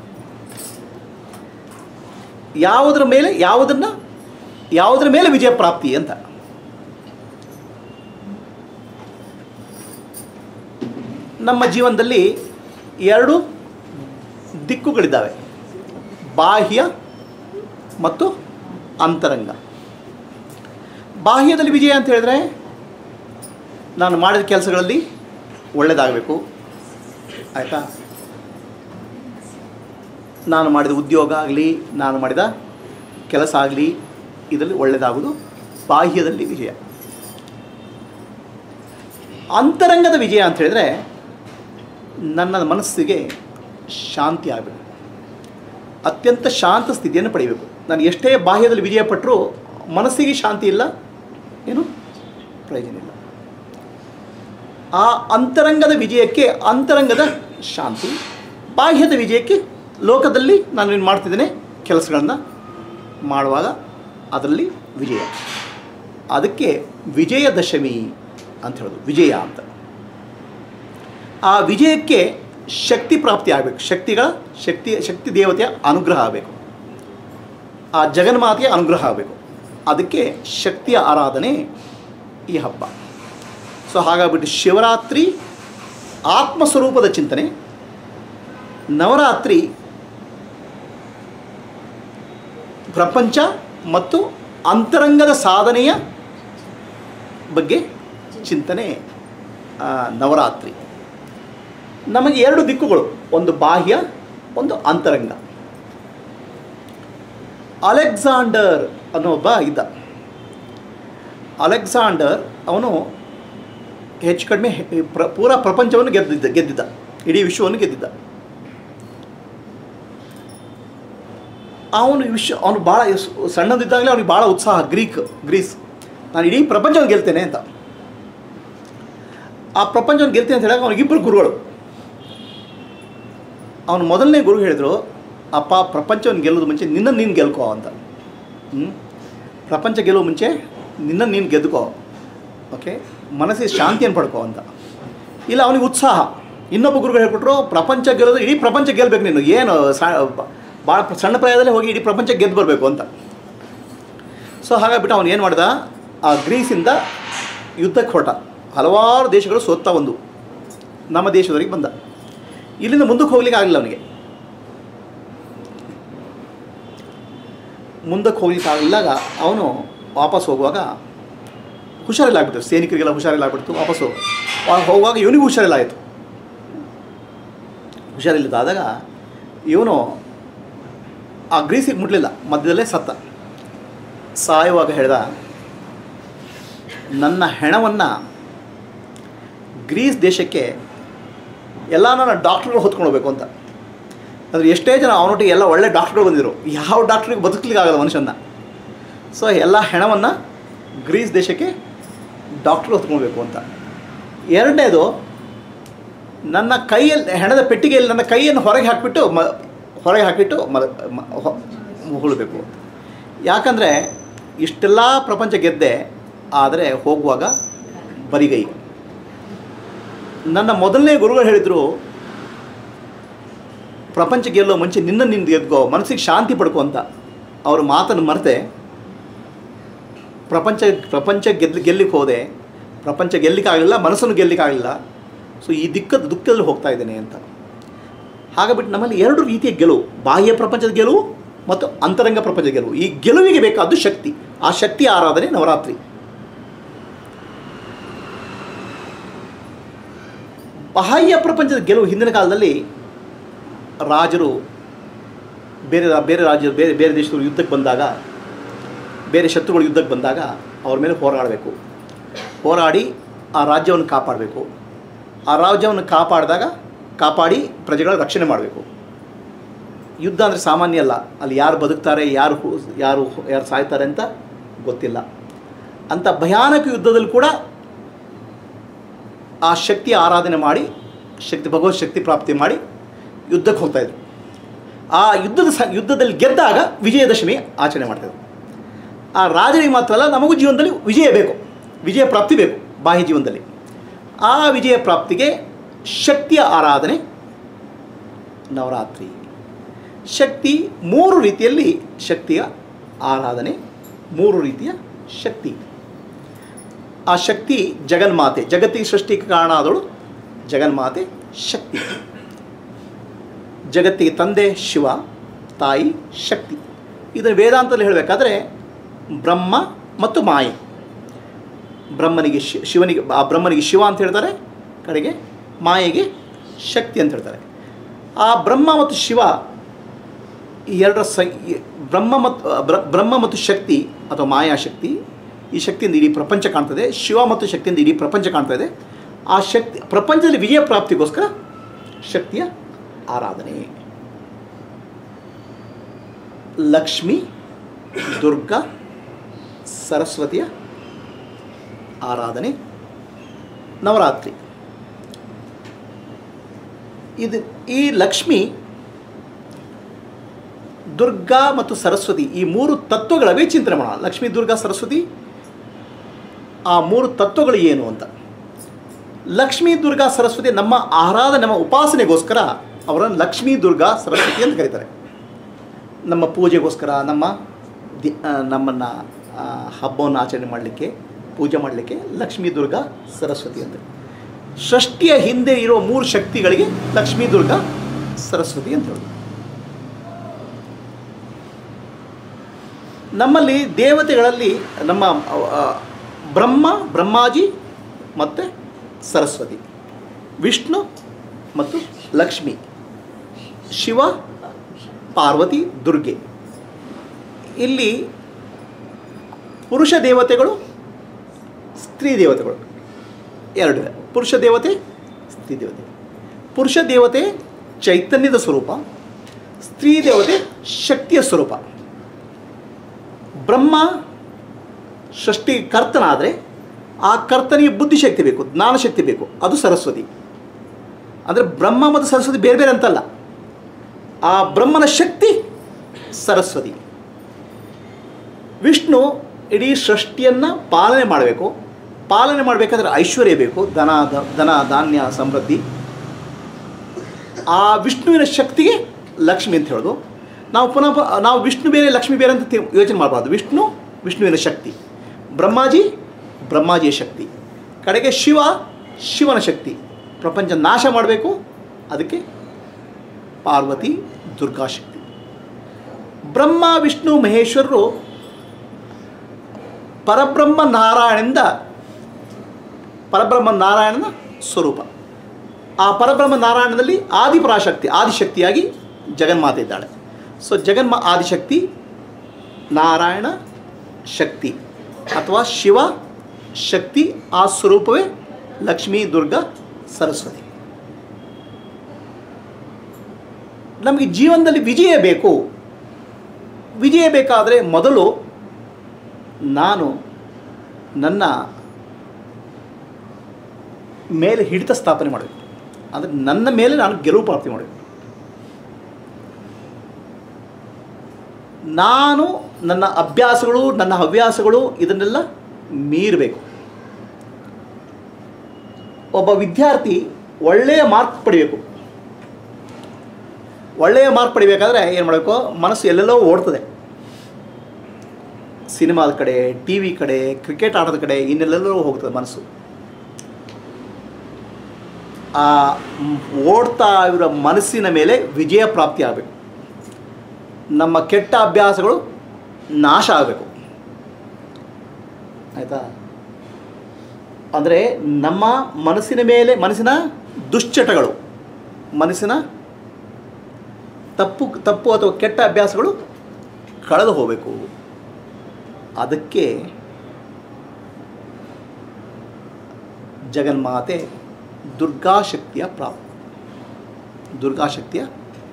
Speaker 1: ಯಾವುದರ ಮೇಲೆ ಯಾವುದನ್ನು ಯಾವುದರ ಮೇಲೆ ವಿಜಯ ಪ್ರಾಪ್ತಿ ಅಂತ ನಮ್ಮ ಜೀವನದಲ್ಲಿ ಎರಡು ದಿಕ್ಕುಗಳಿದ್ದಾವೆ ಬಾಹ್ಯ ಮತ್ತು ಅಂತರಂಗ ಬಾಹ್ಯದಲ್ಲಿ ವಿಜಯ ಅಂತ ಹೇಳಿದ್ರೆ ನಾನು ಮಾಡಿದ ಕೆಲಸಗಳಲ್ಲಿ ಒಳ್ಳೆಯದಾಗಬೇಕು ಆಯಿತಾ ನಾನು ಮಾಡಿದ ಉದ್ಯೋಗ ಆಗಲಿ ನಾನು ಮಾಡಿದ ಕೆಲಸ ಆಗಲಿ ಇದರಲ್ಲಿ ಒಳ್ಳೆಯದಾಗೋದು ಬಾಹ್ಯದಲ್ಲಿ ವಿಜಯ ಅಂತರಂಗದ ವಿಜಯ ಅಂತ ಹೇಳಿದ್ರೆ ನನ್ನ ಮನಸ್ಸಿಗೆ ಶಾಂತಿ ಆಗಬೇಕು ಅತ್ಯಂತ ಶಾಂತ ಸ್ಥಿತಿಯನ್ನು ಪಡೆಯಬೇಕು ನಾನು ಎಷ್ಟೇ ಬಾಹ್ಯದಲ್ಲಿ ವಿಜಯ ಪಟ್ಟರೂ ಮನಸ್ಸಿಗೆ ಶಾಂತಿ ಇಲ್ಲ ಏನು ಪ್ರಯೋಜನ ಇಲ್ಲ ಆ ಅಂತರಂಗದ ವಿಜಯಕ್ಕೆ ಅಂತರಂಗದ ಶಾಂತಿ ಬಾಹ್ಯದ ವಿಜಯಕ್ಕೆ ಲೋಕದಲ್ಲಿ ನಾನು ಏನು ಮಾಡ್ತಿದ್ದೇನೆ ಕೆಲಸಗಳನ್ನು ಮಾಡುವಾಗ ಅದರಲ್ಲಿ ವಿಜಯ ಅದಕ್ಕೆ ವಿಜಯದಶಮಿ ಅಂತ ಹೇಳೋದು ವಿಜಯ ಅಂತ ಆ ವಿಜಯಕ್ಕೆ ಶಕ್ತಿ ಪ್ರಾಪ್ತಿ ಆಗಬೇಕು ಶಕ್ತಿಗಳ ಶಕ್ತಿ ಶಕ್ತಿ ದೇವತೆಯ ಅನುಗ್ರಹ ಆಗಬೇಕು ಆ ಜಗನ್ಮಾತೆಯ ಅನುಗ್ರಹ ಆಗಬೇಕು ಅದಕ್ಕೆ ಶಕ್ತಿಯ ಆರಾಧನೆ ಈ ಹಬ್ಬ ಸೊ ಹಾಗಾಗ್ಬಿಟ್ಟು ಶಿವರಾತ್ರಿ ಆತ್ಮಸ್ವರೂಪದ ಚಿಂತನೆ ನವರಾತ್ರಿ ಪ್ರಪಂಚ ಮತ್ತು ಅಂತರಂಗದ ಸಾಧನೆಯ ಬಗ್ಗೆ ಚಿಂತನೆ ಆ, ನವರಾತ್ರಿ ನಮಗೆ ಎರಡು ದಿಕ್ಕುಗಳು ಒಂದು ಬಾಹ್ಯ ಒಂದು ಅಂತರಂಗ ಅಲೆಕ್ಸಾಂಡರ್ ಅನ್ನೋ ಒಬ್ಬ ಇದ್ದ ಅಲೆಕ್ಸಾಂಡರ್ ಅವನು ಹೆಚ್ಚು ಕಡಿಮೆ ಹೆ- ಪ್ರ ಪೂರ ಪ್ರಪಂಚವನ್ನು ಗೆದ್ದಿದ್ದ ಗೆದ್ದಿದ್ದ ಇಡೀ ವಿಶ್ವವನ್ನು ಗೆದ್ದಿದ್ದ ಅವನು ವಿಶ್ವ ಅವನು ಭಾಳ ಎಸ್- ಸಣ್ಣದಿದ್ದಾಗಲೇ ಅವನಿಗೆ ಭಾಳ ಉತ್ಸಾಹ ಗ್ರೀಕ್ ಗ್ರೀಸ್ ನಾನು ಇಡೀ ಪ್ರಪಂಚವನ್ನು ಗೆಲ್ತೇನೆ ಅಂತ ಆ ಪ್ರಪಂಚವನ್ನು ಗೆಲ್ತೇನೆ ಅಂತ ಹೇಳಿದಾಗ ಅವನಿಗಿಬ್ಬರು ಗುರುಗಳು ಅವನು ಮೊದಲನೇ ಗುರು ಹೇಳಿದರು ಅಪ್ಪ ಪ್ರಪಂಚವನ್ನು ಗೆಲ್ಲೋದು ಮುಂಚೆ ನಿನ್ನನ್ನು ನೀನು ಗೆಲ್ಕೋ ಅಂತ ಹ್ಞೂ ಪ್ರಪಂಚ ಗೆಲ್ಲುವ ಮುಂಚೆ ನಿನ್ನನ್ನು ನೀನು ಗೆದ್ದುಕೋ ಓಕೆ ಮನಸ್ಸಿಗೆ ಶಾಂತಿಯನ್ನು ಪಡ್ಕೋ ಅಂತ ಇಲ್ಲ ಅವನಿಗೆ ಉತ್ಸಾಹ ಇನ್ನೊಬ್ಬ ಗುರುಗಳು ಹೇಳ್ಬಿಟ್ರು ಪ್ರಪಂಚ ಗೆಲ್ಲೋದು ಇಡೀ ಪ್ರಪಂಚ ಗೆಲ್ಲಬೇಕು ನೀನು ಏನು ಭಾಳ ಸಣ್ಣ ಪ್ರಾಯದಲ್ಲೇ ಹೋಗಿ ಇಡೀ ಪ್ರಪಂಚ ಗೆದ್ದು ಬರಬೇಕು ಅಂತ ಸೊ ಹಾಗಾಗ್ಬಿಟ್ಟು ಅವನು ಏನು ಮಾಡ್ದ ಆ ಗ್ರೀಸಿಂದ ಯುದ್ಧಕ್ಕೆ ಹೊರಟ ಹಲವಾರು ದೇಶಗಳು ಸೋತ್ತಾ ಒಂದು ನಮ್ಮ ದೇಶದವರೆಗೆ ಬಂದ ಇಲ್ಲಿಂದ ಮುಂದಕ್ಕೆ ಹೋಗ್ಲಿಕ್ಕೆ ಆಗಲಿಲ್ಲ ಅವನಿಗೆ ಮುಂದಕ್ಕೆ ಹೋಗ್ಲಿಕ್ಕೆ ಆಗಲಿಲ್ಲಾಗ ಅವನು ವಾಪಸ್ ಹೋಗುವಾಗ ಹುಷಾರಿಲ್ಲ ಆಗ್ಬಿಟ್ಟು ಸೈನಿಕರಿಗೆಲ್ಲ ಹುಷಾರಿಲ್ಲ ಆಗ್ಬಿಡ್ತು ವಾಪಸ್ ಹೋಗ ವಾ- ಹೋಗುವಾಗ ಇವನಿಗೂ ಹುಷಾರಿಲ್ಲ ಆಯಿತು ಹುಷಾರಿಲ್ಲದಾದಾಗ ಇವನು ಆ ಗ್ರೀಸಿಗೆ ಮುಟ್ಲಿಲ್ಲ ಮಧ್ಯದಲ್ಲೇ ಸತ್ತ ಸಾಯುವಾಗ ಹೇಳ್ದ ನನ್ನ ಹೆಣವನ್ನು ಗ್ರೀಸ್ ದೇಶಕ್ಕೆ ಎಲ್ಲ ನನ್ನ ಡಾಕ್ಟ್ರುಗಳು ಹೊತ್ಕೊಂಡು ಹೋಗ್ಬೇಕು ಅಂತ ಅಂದರೆ ಎಷ್ಟೇ ಜನ ಅವನೊಟ್ಟಿಗೆ ಎಲ್ಲ ಒಳ್ಳೆ ಡಾಕ್ಟ್ರುಗಳು ಬಂದಿರು ಯಾವ ಡಾಕ್ಟ್ರಿಗೆ ಬದುಕಲಿಕ್ಕೆ ಆಗಲ್ಲ ಮನುಷ್ಯನ ಸೊ ಎಲ್ಲ ಹೆಣವನ್ನು ಗ್ರೀಸ್ ದೇಶಕ್ಕೆ ಡಾಕ್ಟ್ರು ಹೊತ್ಕೊಳ್ಬೇಕು ಅಂತ ಎರಡನೇದು ನನ್ನ ಕೈಯಲ್ಲಿ ಹೆಣದ ಪೆಟ್ಟಿಗೆಯಲ್ಲಿ ನನ್ನ ಕೈಯನ್ನು ಹೊರಗೆ ಹಾಕಿಬಿಟ್ಟು ಮ ಹೊರಗೆ ಹಾಕಿಬಿಟ್ಟು ಮ ಮ- ಹೊ- ಉಗುಳ್ಬೇಕು ಯಾಕಂದರೆ ಇಷ್ಟೆಲ್ಲ ಪ್ರಪಂಚ ಗೆದ್ದೆ ಆದರೆ ಹೋಗುವಾಗ ಬರಿಗೈ ನನ್ನ ಮೊದಲನೇ ಗುರುಗಳು ಹೇಳಿದರು ಪ್ರಪಂಚ ಗೆಲ್ಲೋ ಮುಂಚೆ ನಿನ್ನ ನಿಂದು ಗೆದ್ಕೋ ಮನಸ್ಸಿಗೆ ಶಾಂತಿ ಪಡ್ಕೋ ಅಂತ ಅವ್ರ ಮಾತನ್ನು ಮರೆತೆ ಪ್ರಪಂಚ ಪ್ರಪಂಚ ಗೆದ್ದು ಗೆಲ್ಲಿಕ್ಕೆ ಹೋದೆ ಪ್ರಪಂಚ ಗೆಲ್ಲಿಕ್ಕಾಗಲಿಲ್ಲ ಮನಸ್ಸನ್ನು ಗೆಲ್ಲಿಕ್ಕಾಗಲಿಲ್ಲ ಸೊ ಈ ದಿಕ್ಕದ ದುಃಖದಲ್ಲಿ ಹೋಗ್ತಾ ಇದ್ದೇನೆ ಅಂತ ಹಾಗಾಗ್ಬಿಟ್ಟು ನಮ್ಮಲ್ಲಿ ಎರಡು ರೀತಿಯ ಗೆಲುವು ಬಾಹ್ಯ ಪ್ರಪಂಚದ ಗೆಲುವು ಮತ್ತು ಅಂತರಂಗ ಪ್ರಪಂಚದ ಗೆಲುವು ಈ ಗೆಲುವಿಗೆ ಬೇಕಾದ್ದು ಶಕ್ತಿ ಆ ಶಕ್ತಿ ಆರಾಧನೆ ನವರಾತ್ರಿ ಬಾಹ್ಯ ಪ್ರಪಂಚದ ಗೆಲುವು ಹಿಂದಿನ ಕಾಲದಲ್ಲಿ ರಾಜರು ಬೇರೆ ರಾ- ಬೇರೆ ರಾಜ್ಯ ಬೇರೆ ಬೇರೆ ದೇಶದವರು ಯುದ್ಧಕ್ಕೆ ಬಂದಾಗ ಬೇರೆ ಶತ್ರುಗಳು ಯುದ್ಧಕ್ಕೆ ಬಂದಾಗ ಅವ್ರ ಮೇಲೆ ಹೋರಾಡಬೇಕು ಹೋರಾಡಿ ಆ ರಾಜ್ಯವನ್ನು ಕಾಪಾಡಬೇಕು ಆ ರಾಜ್ಯವನ್ನು ಕಾಪಾಡಿದಾಗ ಕಾಪಾಡಿ ಪ್ರಜೆಗಳ ರಕ್ಷಣೆ ಮಾಡಬೇಕು ಯುದ್ಧ ಅಂದರೆ ಸಾಮಾನ್ಯ ಅಲ್ಲ ಅಲ್ಲಿ ಯಾರು ಬದುಕ್ತಾರೆ ಯಾರು ಹು- ಯಾರು ಯಾರು ಸಾಯ್ತಾರೆ ಅಂತ ಗೊತ್ತಿಲ್ಲ ಅಂಥ ಭಯಾನಕ ಯುದ್ಧದಲ್ಲಿ ಕೂಡ ಆ ಶಕ್ತಿಯ ಆರಾಧನೆ ಮಾಡಿ ಶಕ್ತಿ ಭಗವತ್ ಶಕ್ತಿ ಪ್ರಾಪ್ತಿ ಮಾಡಿ ಯುದ್ಧಕ್ಕೆ ಹೋಗ್ತಾಯಿದ್ರು ಆ ಯುದ್ಧದ ಸ ಯುದ್ಧದಲ್ಲಿ ಗೆದ್ದಾಗ ವಿಜಯದಶಮಿ ಆಚರಣೆ ಮಾಡ್ತಾಯಿದ್ರು ಆ ರಾಜರಿಗೆ ಮಾತ್ರ ಅಲ್ಲ ನಮಗೂ ಜೀವನದಲ್ಲಿ ವಿಜಯ ಬೇಕು ವಿಜಯ ಪ್ರಾಪ್ತಿ ಬೇಕು ಬಾಹ್ಯ ಜೀವನದಲ್ಲಿ ಆ ವಿಜಯ ಪ್ರಾಪ್ತಿಗೆ ಶಕ್ತಿಯ ಆರಾಧನೆ ನವರಾತ್ರಿ ಶಕ್ತಿ ಮೂರು ರೀತಿಯಲ್ಲಿ ಶಕ್ತಿಯ ಆರಾಧನೆ ಮೂರು ರೀತಿಯ ಶಕ್ತಿ ಆ ಶಕ್ತಿ ಜಗನ್ಮಾತೆ ಜಗತ್ತಿಗೆ ಸೃಷ್ಟಿಗೆ ಕಾರಣ ಆದವಳು ಜಗನ್ಮಾತೆ ಶಕ್ತಿ ಜಗತ್ತಿಗೆ ತಂದೆ ಶಿವ ತಾಯಿ ಶಕ್ತಿ ಇದನ್ನು ವೇದಾಂತದಲ್ಲಿ ಹೇಳಬೇಕಾದ್ರೆ ಬ್ರಹ್ಮ ಮತ್ತು ಮಾಯೆ ಬ್ರಹ್ಮನಿಗೆ ಶಿ ಶಿವನಿಗೆ ಆ ಬ್ರಹ್ಮನಿಗೆ ಶಿವ ಅಂತ ಹೇಳ್ತಾರೆ ಕಡೆಗೆ ಮಾಯೆಗೆ ಶಕ್ತಿ ಅಂತ ಹೇಳ್ತಾರೆ ಆ ಬ್ರಹ್ಮ ಮತ್ತು ಶಿವ ಈ ಎರಡರ ಸ ಈ ಬ್ರಹ್ಮ ಮತ್ತು ಬ್ರ- ಬ್ರಹ್ಮ ಮತ್ತು ಶಕ್ತಿ ಅಥವಾ ಮಾಯಾಶಕ್ತಿ ಈ ಶಕ್ತಿಯಿಂದ ಇಡೀ ಪ್ರಪಂಚ ಕಾಣ್ತದೆ ಶಿವ ಮತ್ತು ಶಕ್ತಿಯಿಂದ ಇಡೀ ಪ್ರಪಂಚ ಕಾಣ್ತಾ ಇದೆ ಆ ಶಕ್ತಿ ಪ್ರಪಂಚದಲ್ಲಿ ವಿಜಯ ಪ್ರಾಪ್ತಿಗೋಸ್ಕರ ಶಕ್ತಿಯ ಆರಾಧನೆ ಲಕ್ಷ್ಮಿ ದುರ್ಗಾ ಸರಸ್ವತಿಯ ಆರಾಧನೆ ನವರಾತ್ರಿ ಇದು ಈ ಲಕ್ಷ್ಮಿ ದುರ್ಗಾ ಮತ್ತು ಸರಸ್ವತಿ ಈ ಮೂರು ತತ್ವಗಳವೇ ಚಿಂತನೆ ಮಾಡೋಣ ಲಕ್ಷ್ಮೀ ದುರ್ಗಾ ಸರಸ್ವತಿ ಆ ಮೂರು ತತ್ವಗಳು ಏನು ಅಂತ ಲಕ್ಷ್ಮೀ ದುರ್ಗಾ ಸರಸ್ವತಿ ನಮ್ಮ ಆರಾಧನೆ ನಮ್ಮ ಉಪಾಸನೆಗೋಸ್ಕರ ಅವರನ್ನು ಲಕ್ಷ್ಮೀ ದುರ್ಗಾ ಸರಸ್ವತಿ ಅಂತ ಕರೀತಾರೆ ನಮ್ಮ ಪೂಜೆಗೋಸ್ಕರ ನಮ್ಮ ದಿ ನಮ್ಮನ್ನು ಹಬ್ಬವನ್ನು ಆಚರಣೆ ಮಾಡಲಿಕ್ಕೆ ಪೂಜೆ ಮಾಡಲಿಕ್ಕೆ ಲಕ್ಷ್ಮೀ ದುರ್ಗಾ ಸರಸ್ವತಿ ಅಂತ ಷಷ್ಠಿಯ ಹಿಂದೆ ಇರೋ ಮೂರು ಶಕ್ತಿಗಳಿಗೆ ಲಕ್ಷ್ಮೀ ದುರ್ಗಾ ಸರಸ್ವತಿ ಅಂತ ಹೇಳೋದು ನಮ್ಮಲ್ಲಿ ದೇವತೆಗಳಲ್ಲಿ ನಮ್ಮ ಆ, ಬ್ರಹ್ಮ ಬ್ರಹ್ಮಾಜಿ ಮತ್ತು ಸರಸ್ವತಿ ವಿಷ್ಣು ಮತ್ತು ಲಕ್ಷ್ಮಿ ಶಿವ ಪಾರ್ವತಿ ದುರ್ಗೆ ಇಲ್ಲಿ ಪುರುಷ ದೇವತೆಗಳು ಸ್ತ್ರೀ ದೇವತೆಗಳು ಎರಡಿವೆ ಪುರುಷ ದೇವತೆ ಸ್ತ್ರೀ ದೇವತೆ ಪುರುಷ ದೇವತೆ ಚೈತನ್ಯದ ಸ್ವರೂಪ ಸ್ತ್ರೀ ದೇವತೆ ಶಕ್ತಿಯ ಸ್ವರೂಪ ಬ್ರಹ್ಮ ಸೃಷ್ಟಿ ಕರ್ತನಾದರೆ ಆ ಕರ್ತನಿಗೆ ಬುದ್ಧಿಶಕ್ತಿ ಬೇಕು ಜ್ಞಾನಶಕ್ತಿ ಬೇಕು ಅದು ಸರಸ್ವತಿ ಅಂದರೆ ಬ್ರಹ್ಮ ಮತ್ತು ಸರಸ್ವತಿ ಬೇರೆ ಬೇರೆ ಅಂತಲ್ಲ ಆ ಬ್ರಹ್ಮನ ಶಕ್ತಿ ಸರಸ್ವತಿ ವಿಷ್ಣು ಇಡೀ ಸೃಷ್ಟಿಯನ್ನು ಪಾಲನೆ ಮಾಡಬೇಕು ಪಾಲನೆ ಮಾಡಬೇಕಾದ್ರೆ ಐಶ್ವರ್ಯ ಬೇಕು ಧನ ದ- ಧನ ಧಾನ್ಯ ಸಮೃದ್ಧಿ ಆ ವಿಷ್ಣುವಿನ ಶಕ್ತಿಗೆ ಲಕ್ಷ್ಮಿ ಅಂತ ಹೇಳೋದು ನಾವು ಪುನಃ ಪ- ನಾವು ವಿಷ್ಣು ಬೇರೆ ಲಕ್ಷ್ಮಿ ಬೇರೆ ಅಂತ ತಿ- ಯೋಚನೆ ಮಾಡಬಾರ್ದು ವಿಷ್ಣು ವಿಷ್ಣುವಿನ ಶಕ್ತಿ ಬ್ರಹ್ಮಾಜಿ ಬ್ರಹ್ಮಾಜಿಯ ಶಕ್ತಿ ಕಡೆಗೆ ಶಿವ ಶಿವನ ಶಕ್ತಿ ಪ್ರಪಂಚ ನಾಶ ಮಾಡಬೇಕು ಅದಕ್ಕೆ ಪಾರ್ವತಿ ದುರ್ಗಾ ಶಕ್ತಿ ಬ್ರಹ್ಮ ವಿಷ್ಣು ಮಹೇಶ್ವರರು ಪರಬ್ರಹ್ಮ ನಾರಾಯಣದಿಂದ ಪರಬ್ರಹ್ಮ ನಾರಾಯಣನ ಸ್ವರೂಪ ಆ ಪರಬ್ರಹ್ಮ ನಾರಾಯಣದಲ್ಲಿ ಆದಿಪರಾಶಕ್ತಿ ಆದಿಶಕ್ತಿಯಾಗಿ ಜಗನ್ಮಾತೆ ಇದ್ದಾಳೆ ಸೊ ಜಗನ್ಮ ಆದಿಶಕ್ತಿ ನಾರಾಯಣ ಶಕ್ತಿ ಅಥವಾ ಶಿವ ಶಕ್ತಿ ಆ ಸ್ವರೂಪವೇ ಲಕ್ಷ್ಮೀ ದುರ್ಗಾ ಸರಸ್ವತಿ ನಮಗೆ ಜೀವನದಲ್ಲಿ ವಿಜಯ ಬೇಕು ವಿಜಯ ಬೇಕಾದರೆ ಮೊದಲು ನಾನು ನನ್ನ ಮೇಲೆ ಹಿಡಿತ ಸ್ಥಾಪನೆ ಮಾಡಬೇಕು ಅಂದರೆ ನನ್ನ ಮೇಲೆ ನಾನು ಗೆಲುವು ಪ್ರಾಪ್ತಿ ಮಾಡಬೇಕು ನಾನು ನನ್ನ ಅಭ್ಯಾಸಗಳು ನನ್ನ ಹವ್ಯಾಸಗಳು ಇದನ್ನೆಲ್ಲ ಮೀರಬೇಕು ಒಬ್ಬ ವಿದ್ಯಾರ್ಥಿ ಒಳ್ಳೆಯ ಮಾರ್ಕ್ ಪಡೆಯಬೇಕು ಒಳ್ಳೆಯ ಮಾರ್ಕ್ ಪಡಿಬೇಕಾದ್ರೆ ಏನು ಮಾಡಬೇಕು ಮನಸ್ಸು ಎಲ್ಲೆಲ್ಲೋ ಓಡ್ತದೆ ಸಿನಿಮಾದ ಕಡೆ ಟಿ ವಿ ಕಡೆ ಕ್ರಿಕೆಟ್ ಆಟದ ಕಡೆ ಇನ್ನೆಲ್ಲೆಲ್ಲೋ ಹೋಗ್ತದೆ ಮನಸ್ಸು ಆ ಮ್, ಓಡ್ತಾ ಇರೋ ಮನಸ್ಸಿನ ಮೇಲೆ ವಿಜಯ ಪ್ರಾಪ್ತಿ ಆಗಬೇಕು ನಮ್ಮ ಕೆಟ್ಟ ಅಭ್ಯಾಸಗಳು ನಾಶ ಆಗಬೇಕು ಆಯಿತಾ ಅಂದರೆ ನಮ್ಮ ಮನಸ್ಸಿನ ಮೇಲೆ ಮನಸ್ಸಿನ ದುಶ್ಚಟಗಳು ಮನಸ್ಸಿನ ತಪ್ಪು ತಪ್ಪು ಅಥವಾ ಕೆಟ್ಟ ಅಭ್ಯಾಸಗಳು ಕಳೆದು ಹೋಗಬೇಕು ಅದಕ್ಕೆ ಜಗನ್ಮಾತೆ ದುರ್ಗಾಶಕ್ತಿಯ ಪ್ರಾಪ್ತಿ ದುರ್ಗಾಶಕ್ತಿಯ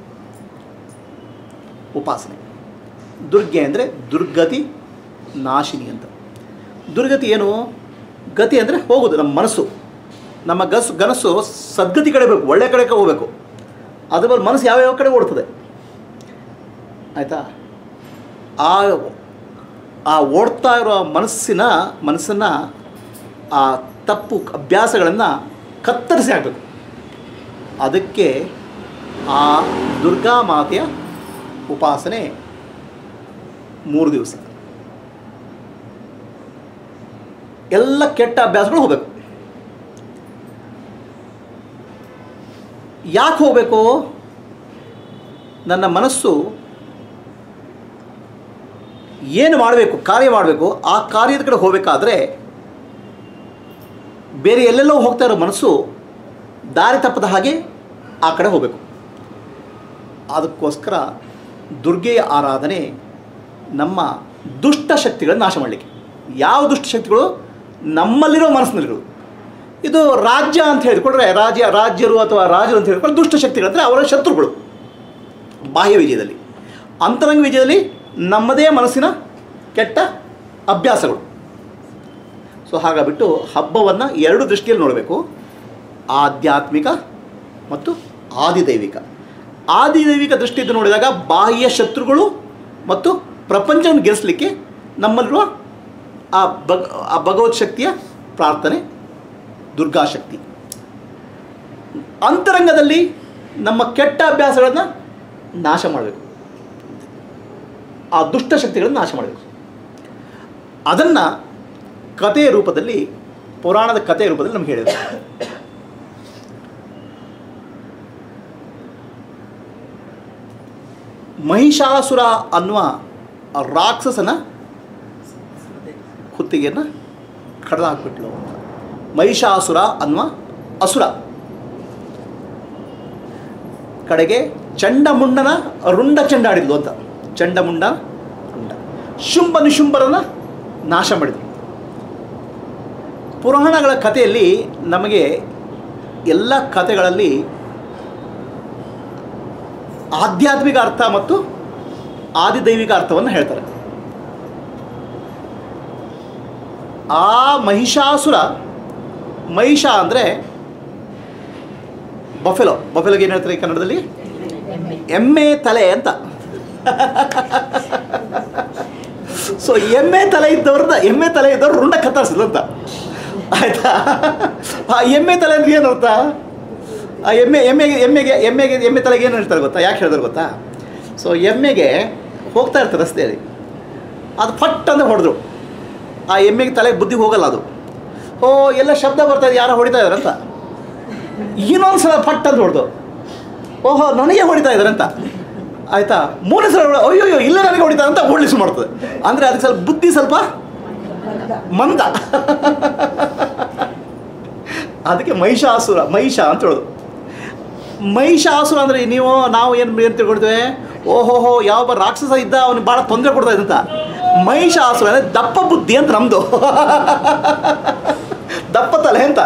Speaker 1: ಉಪಾಸನೆ ದುರ್ಗೆ ಅಂದರೆ ದುರ್ಗತಿ ನಾಶಿನಿ ಅಂತ ದುರ್ಗತಿ ಏನು ಗತಿ ಅಂದರೆ ಹೋಗೋದು ನಮ್ಮ ಮನಸ್ಸು ನಮ್ಮ ಗಸ್ ಗನಸ್ಸು ಸದ್ಗತಿ ಕಡೆ ಬೇಕು ಒಳ್ಳೆ ಕಡೆ ಹೋಗಬೇಕು ಅದ್ರ ಬದಲು ಮನಸ್ಸು ಯಾವ್ಯಾವ ಕಡೆ ಓಡ್ತದೆ ಆಯಿತಾ ಆ ಆ ಓಡ್ತಾ ಇರೋ ಮನಸ್ಸಿನ ಮನಸ್ಸನ್ನು ಆ ತಪ್ಪು ಅಭ್ಯಾಸಗಳನ್ನು ಕತ್ತರಿಸಿ ಹಾಕಬೇಕು ಅದಕ್ಕೆ ಆ ದುರ್ಗಾ ಮಾತೆಯ ಉಪಾಸನೆ ಮೂರು ದಿವಸ ಎಲ್ಲ ಕೆಟ್ಟ ಅಭ್ಯಾಸಗಳು ಹೋಗಬೇಕು ಯಾಕೆ ಹೋಗಬೇಕು ನನ್ನ ಮನಸ್ಸು ಏನು ಮಾಡಬೇಕು ಕಾರ್ಯ ಮಾಡಬೇಕು ಆ ಕಾರ್ಯದ ಕಡೆ ಹೋಗಬೇಕಾದ್ರೆ ಬೇರೆ ಎಲ್ಲೆಲ್ಲೋ ಹೋಗ್ತಾ ಇರೋ ಮನಸ್ಸು ದಾರಿ ತಪ್ಪದ ಹಾಗೆ ಆ ಕಡೆ ಹೋಗಬೇಕು ಅದಕ್ಕೋಸ್ಕರ ದುರ್ಗೆಯ ಆರಾಧನೆ ನಮ್ಮ ದುಷ್ಟ ಶಕ್ತಿಗಳನ್ನು ನಾಶ ಮಾಡಲಿಕ್ಕೆ ಯಾವ ದುಷ್ಟ ಶಕ್ತಿಗಳು ನಮ್ಮಲ್ಲಿರೋ ಮನಸ್ಸಿನಲ್ಲಿರೋದು ಇದು ರಾಜ್ಯ ಅಂತ ಹೇಳಿಕೊಂಡ್ರೆ ರಾಜ್ಯ ರಾಜ್ಯರು ಅಥವಾ ರಾಜರು ಅಂತ ಹೇಳಿಕೊಂಡ್ರೆ ದುಷ್ಟ ಶಕ್ತಿಗಳಂದರೆ ಅವರ ಶತ್ರುಗಳು ಬಾಹ್ಯ ವಿಜಯದಲ್ಲಿ ಅಂತರಂಗ ವಿಜಯದಲ್ಲಿ ನಮ್ಮದೇ ಮನಸ್ಸಿನ ಕೆಟ್ಟ ಅಭ್ಯಾಸಗಳು ಸೊ ಹಾಗಾಗ್ಬಿಟ್ಟು ಹಬ್ಬವನ್ನು ಎರಡು ದೃಷ್ಟಿಯಲ್ಲಿ ನೋಡಬೇಕು ಆಧ್ಯಾತ್ಮಿಕ ಮತ್ತು ಆದಿದೈವಿಕ ಆದಿದೈವಿಕ ದೃಷ್ಟಿಯಿಂದ ನೋಡಿದಾಗ ಬಾಹ್ಯ ಶತ್ರುಗಳು ಮತ್ತು ಪ್ರಪಂಚವನ್ನು ಗೆಲ್ಲಿಸಲಿಕ್ಕೆ ನಮ್ಮಲ್ಲಿರುವ ಆ ಭಗ ಆ ಭಗವತ್ ಶಕ್ತಿಯ ಪ್ರಾರ್ಥನೆ ದುರ್ಗಾಶಕ್ತಿ ಅಂತರಂಗದಲ್ಲಿ ನಮ್ಮ ಕೆಟ್ಟ ಅಭ್ಯಾಸಗಳನ್ನು ನಾಶ ಮಾಡಬೇಕು ಆ ದುಷ್ಟ ಶಕ್ತಿಗಳನ್ನು ನಾಶ ಮಾಡಬೇಕು ಅದನ್ನು ಕಥೆಯ ರೂಪದಲ್ಲಿ ಪುರಾಣದ ಕಥೆಯ ರೂಪದಲ್ಲಿ ನಮ್ಗೆ ಹೇಳಿದೆ ಮಹಿಷಾಸುರ ಅನ್ನುವ ರಾಕ್ಷಸನ ಕುತ್ತಿಗೆಯನ್ನು ಕಡ್ದು ಹಾಕ್ಬಿಟ್ಲು ಅಂತ ಮಹಿಷಾಸುರ ಅನ್ನುವ ಅಸುರ ಕಡೆಗೆ ಚಂಡಮುಂಡನ ರುಂಡ ಚೆಂಡಾಡಿದ್ಲು ಅಂತ ಚಂಡಮುಂಡ ರುಂಡ ಶುಂಭ ನಿಶುಂಭರನ್ನ ನಾಶ ಮಾಡಿದ್ರು ಪುರಾಣಗಳ ಕಥೆಯಲ್ಲಿ ನಮಗೆ ಎಲ್ಲ ಕಥೆಗಳಲ್ಲಿ ಆಧ್ಯಾತ್ಮಿಕ ಅರ್ಥ ಮತ್ತು ಆದಿದೈವಿಕ ಅರ್ಥವನ್ನು ಹೇಳ್ತಾರೆ ಆ ಮಹಿಷಾಸುರ ಮಹಿಷ ಅಂದರೆ ಬಫೆಲೋ ಬಫೆಲೋಗೆ ಏನು ಹೇಳ್ತಾರೆ ಈ ಕನ್ನಡದಲ್ಲಿ ಎಮ್ಮೆ ತಲೆ ಅಂತ ಸೊ ಎಮ್ಮೆ ತಲೆ ಇದ್ದವ್ರನ್ನ ಎಮ್ಮೆ ತಲೆ ಇದ್ದವ್ರು ರುಂಡ ಕತ್ತರಿಸಿದ್ರು ಅಂತ ಆಯ್ತಾ ಆ ಎಮ್ಮೆ ತಲೆ ಅಂದ್ರೆ ಏನು ಅರ್ಥ ಆ ಎಮ್ಮೆ ಎಮ್ಮೆಗೆ ಎಮ್ಮೆಗೆ ಎಮ್ಮೆಗೆ ಎಮ್ಮೆ ತಲೆಗೆ ಏನು ಹೇಳ್ತಾರೆ ಗೊತ್ತಾ ಯಾಕೆ ಹೇಳಿದ್ರು ಗೊತ್ತಾ ಸೊ ಎಮ್ಮೆಗೆ ಹೋಗ್ತಾ ಇರ್ತಾರೆ ರಸ್ತೆಯಲ್ಲಿ ಅದು ಫಟ್ ಅಂತ ಹೊಡೆದ್ರು ಆ ಎಮ್ಮೆಗೆ ತಲೆಗೆ ಬುದ್ಧಿ ಹೋಗಲ್ಲ ಅದು ಓ ಎಲ್ಲ ಶಬ್ದ ಬರ್ತಾ ಇದೆ ಯಾರೋ ಹೊಡಿತಾ ಇದ್ದಾರೆ ಅಂತ ಇನ್ನೊಂದು ಸಲ ಫಟ್ ಅಂತ ಹೊಡೆದು ಓಹೋ ನನಗೆ ಹೊಡಿತಾ ಇದ್ದಾರೆ ಅಂತ ಆಯಿತಾ ಮೂರನೇ ಸಲ ಹೊಡೆ- ಅಯ್ಯೋ ಅಯ್ಯೋ ಇಲ್ಲ ನನಗೆ ಹೊಡಿತಾ ಅಂತ ಓಡಿಸು ಮಾಡ್ತದೆ ಅಂದರೆ ಅದಕ್ಕೆ ಸ್ವಲ್ಪ ಬುದ್ಧಿ ಸ್ವಲ್ಪ ಮಂದ ಅದಕ್ಕೆ ಮಹಿಷಾಸುರ ಮಹಿಷ ಅಂತ ಹೇಳೋದು ಮಹಿಷಾಸುರ ಅಂದರೆ ನೀವು ನಾವು ಏನು ಏನು ತಿಳ್ಕೊಳ್ತೇವೆ ಓಹೋಹೋ ಯಾವೊಬ್ಬ ರಾಕ್ಷಸ ಇದ್ದ ಅವನಿಗೆ ಭಾಳ ತೊಂದರೆ ಕೊಡ್ತಾ ಇದ್ದಂತ ಮಹಿಷಾಸುರ ಅಂದರೆ ದಪ್ಪ ಬುದ್ಧಿ ಅಂತ ನಮ್ಮದು ದಪ್ಪ ತಲೆ ಅಂತ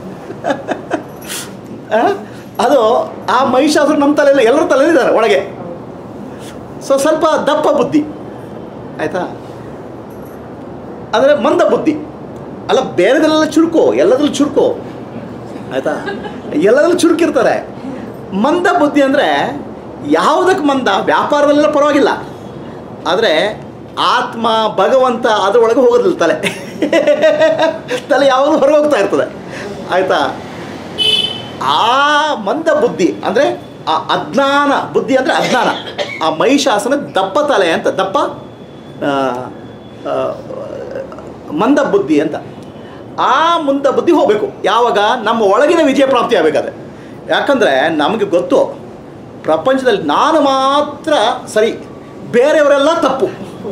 Speaker 1: ಆ? ಅದು ಆ ಮಹಿಷಾಸುರ ನಮ್ಮ ತಲೆಯಲ್ಲಿ ಎಲ್ಲರ ತಲೆಯಲ್ಲಿ ಇದ್ದಾರೆ ಒಳಗೆ ಸೊ ಸ್ವಲ್ಪ ದಪ್ಪ ಬುದ್ಧಿ ಆಯಿತಾ ಅಂದರೆ ಮಂದ ಬುದ್ಧಿ ಅಲ್ಲ ಬೇರೆದೆಲ್ಲ ಚುರುಕು ಎಲ್ಲದ್ರಲ್ಲೂ ಚುರುಕು ಆಯಿತಾ ಎಲ್ಲದ್ರಲ್ಲೂ ಚುರುಕಿರ್ತಾರೆ ಮಂದ ಬುದ್ಧಿ ಅಂದರೆ ಯಾವುದಕ್ಕೆ ಮಂದ ವ್ಯಾಪಾರದಲ್ಲೆಲ್ಲ ಪರವಾಗಿಲ್ಲ ಆದರೆ ಆತ್ಮ ಭಗವಂತ ಅದರೊಳಗೆ ಹೋಗೋದಿಲ್ಲ ತಲೆ ತಲೆ ಯಾವಾಗಲೂ ಹೊರಗೆ ಹೋಗ್ತಾ ಇರ್ತದೆ ಆಯಿತಾ ಆ ಮಂದ ಬುದ್ಧಿ ಅಂದರೆ ಆ ಅಜ್ಞಾನ ಬುದ್ಧಿ ಅಂದರೆ ಅಜ್ಞಾನ ಆ ಮಹಿಷಾಸನ ದಪ್ಪ ತಲೆ ಅಂತ ದಪ್ಪ ಆ, ಆ, ಮಂದ ಬುದ್ಧಿ ಅಂತ ಆ ಮುಂದ ಬುದ್ಧಿ ಹೋಗಬೇಕು ಯಾವಾಗ ನಮ್ಮ ಒಳಗಿನ ವಿಜಯ ಪ್ರಾಪ್ತಿ ಆಗಬೇಕಾದ್ರೆ ಯಾಕಂದರೆ ನಮಗೆ ಗೊತ್ತು ಪ್ರಪಂಚದಲ್ಲಿ ನಾನು ಮಾತ್ರ ಸರಿ ಬೇರೆಯವರೆಲ್ಲ ತಪ್ಪು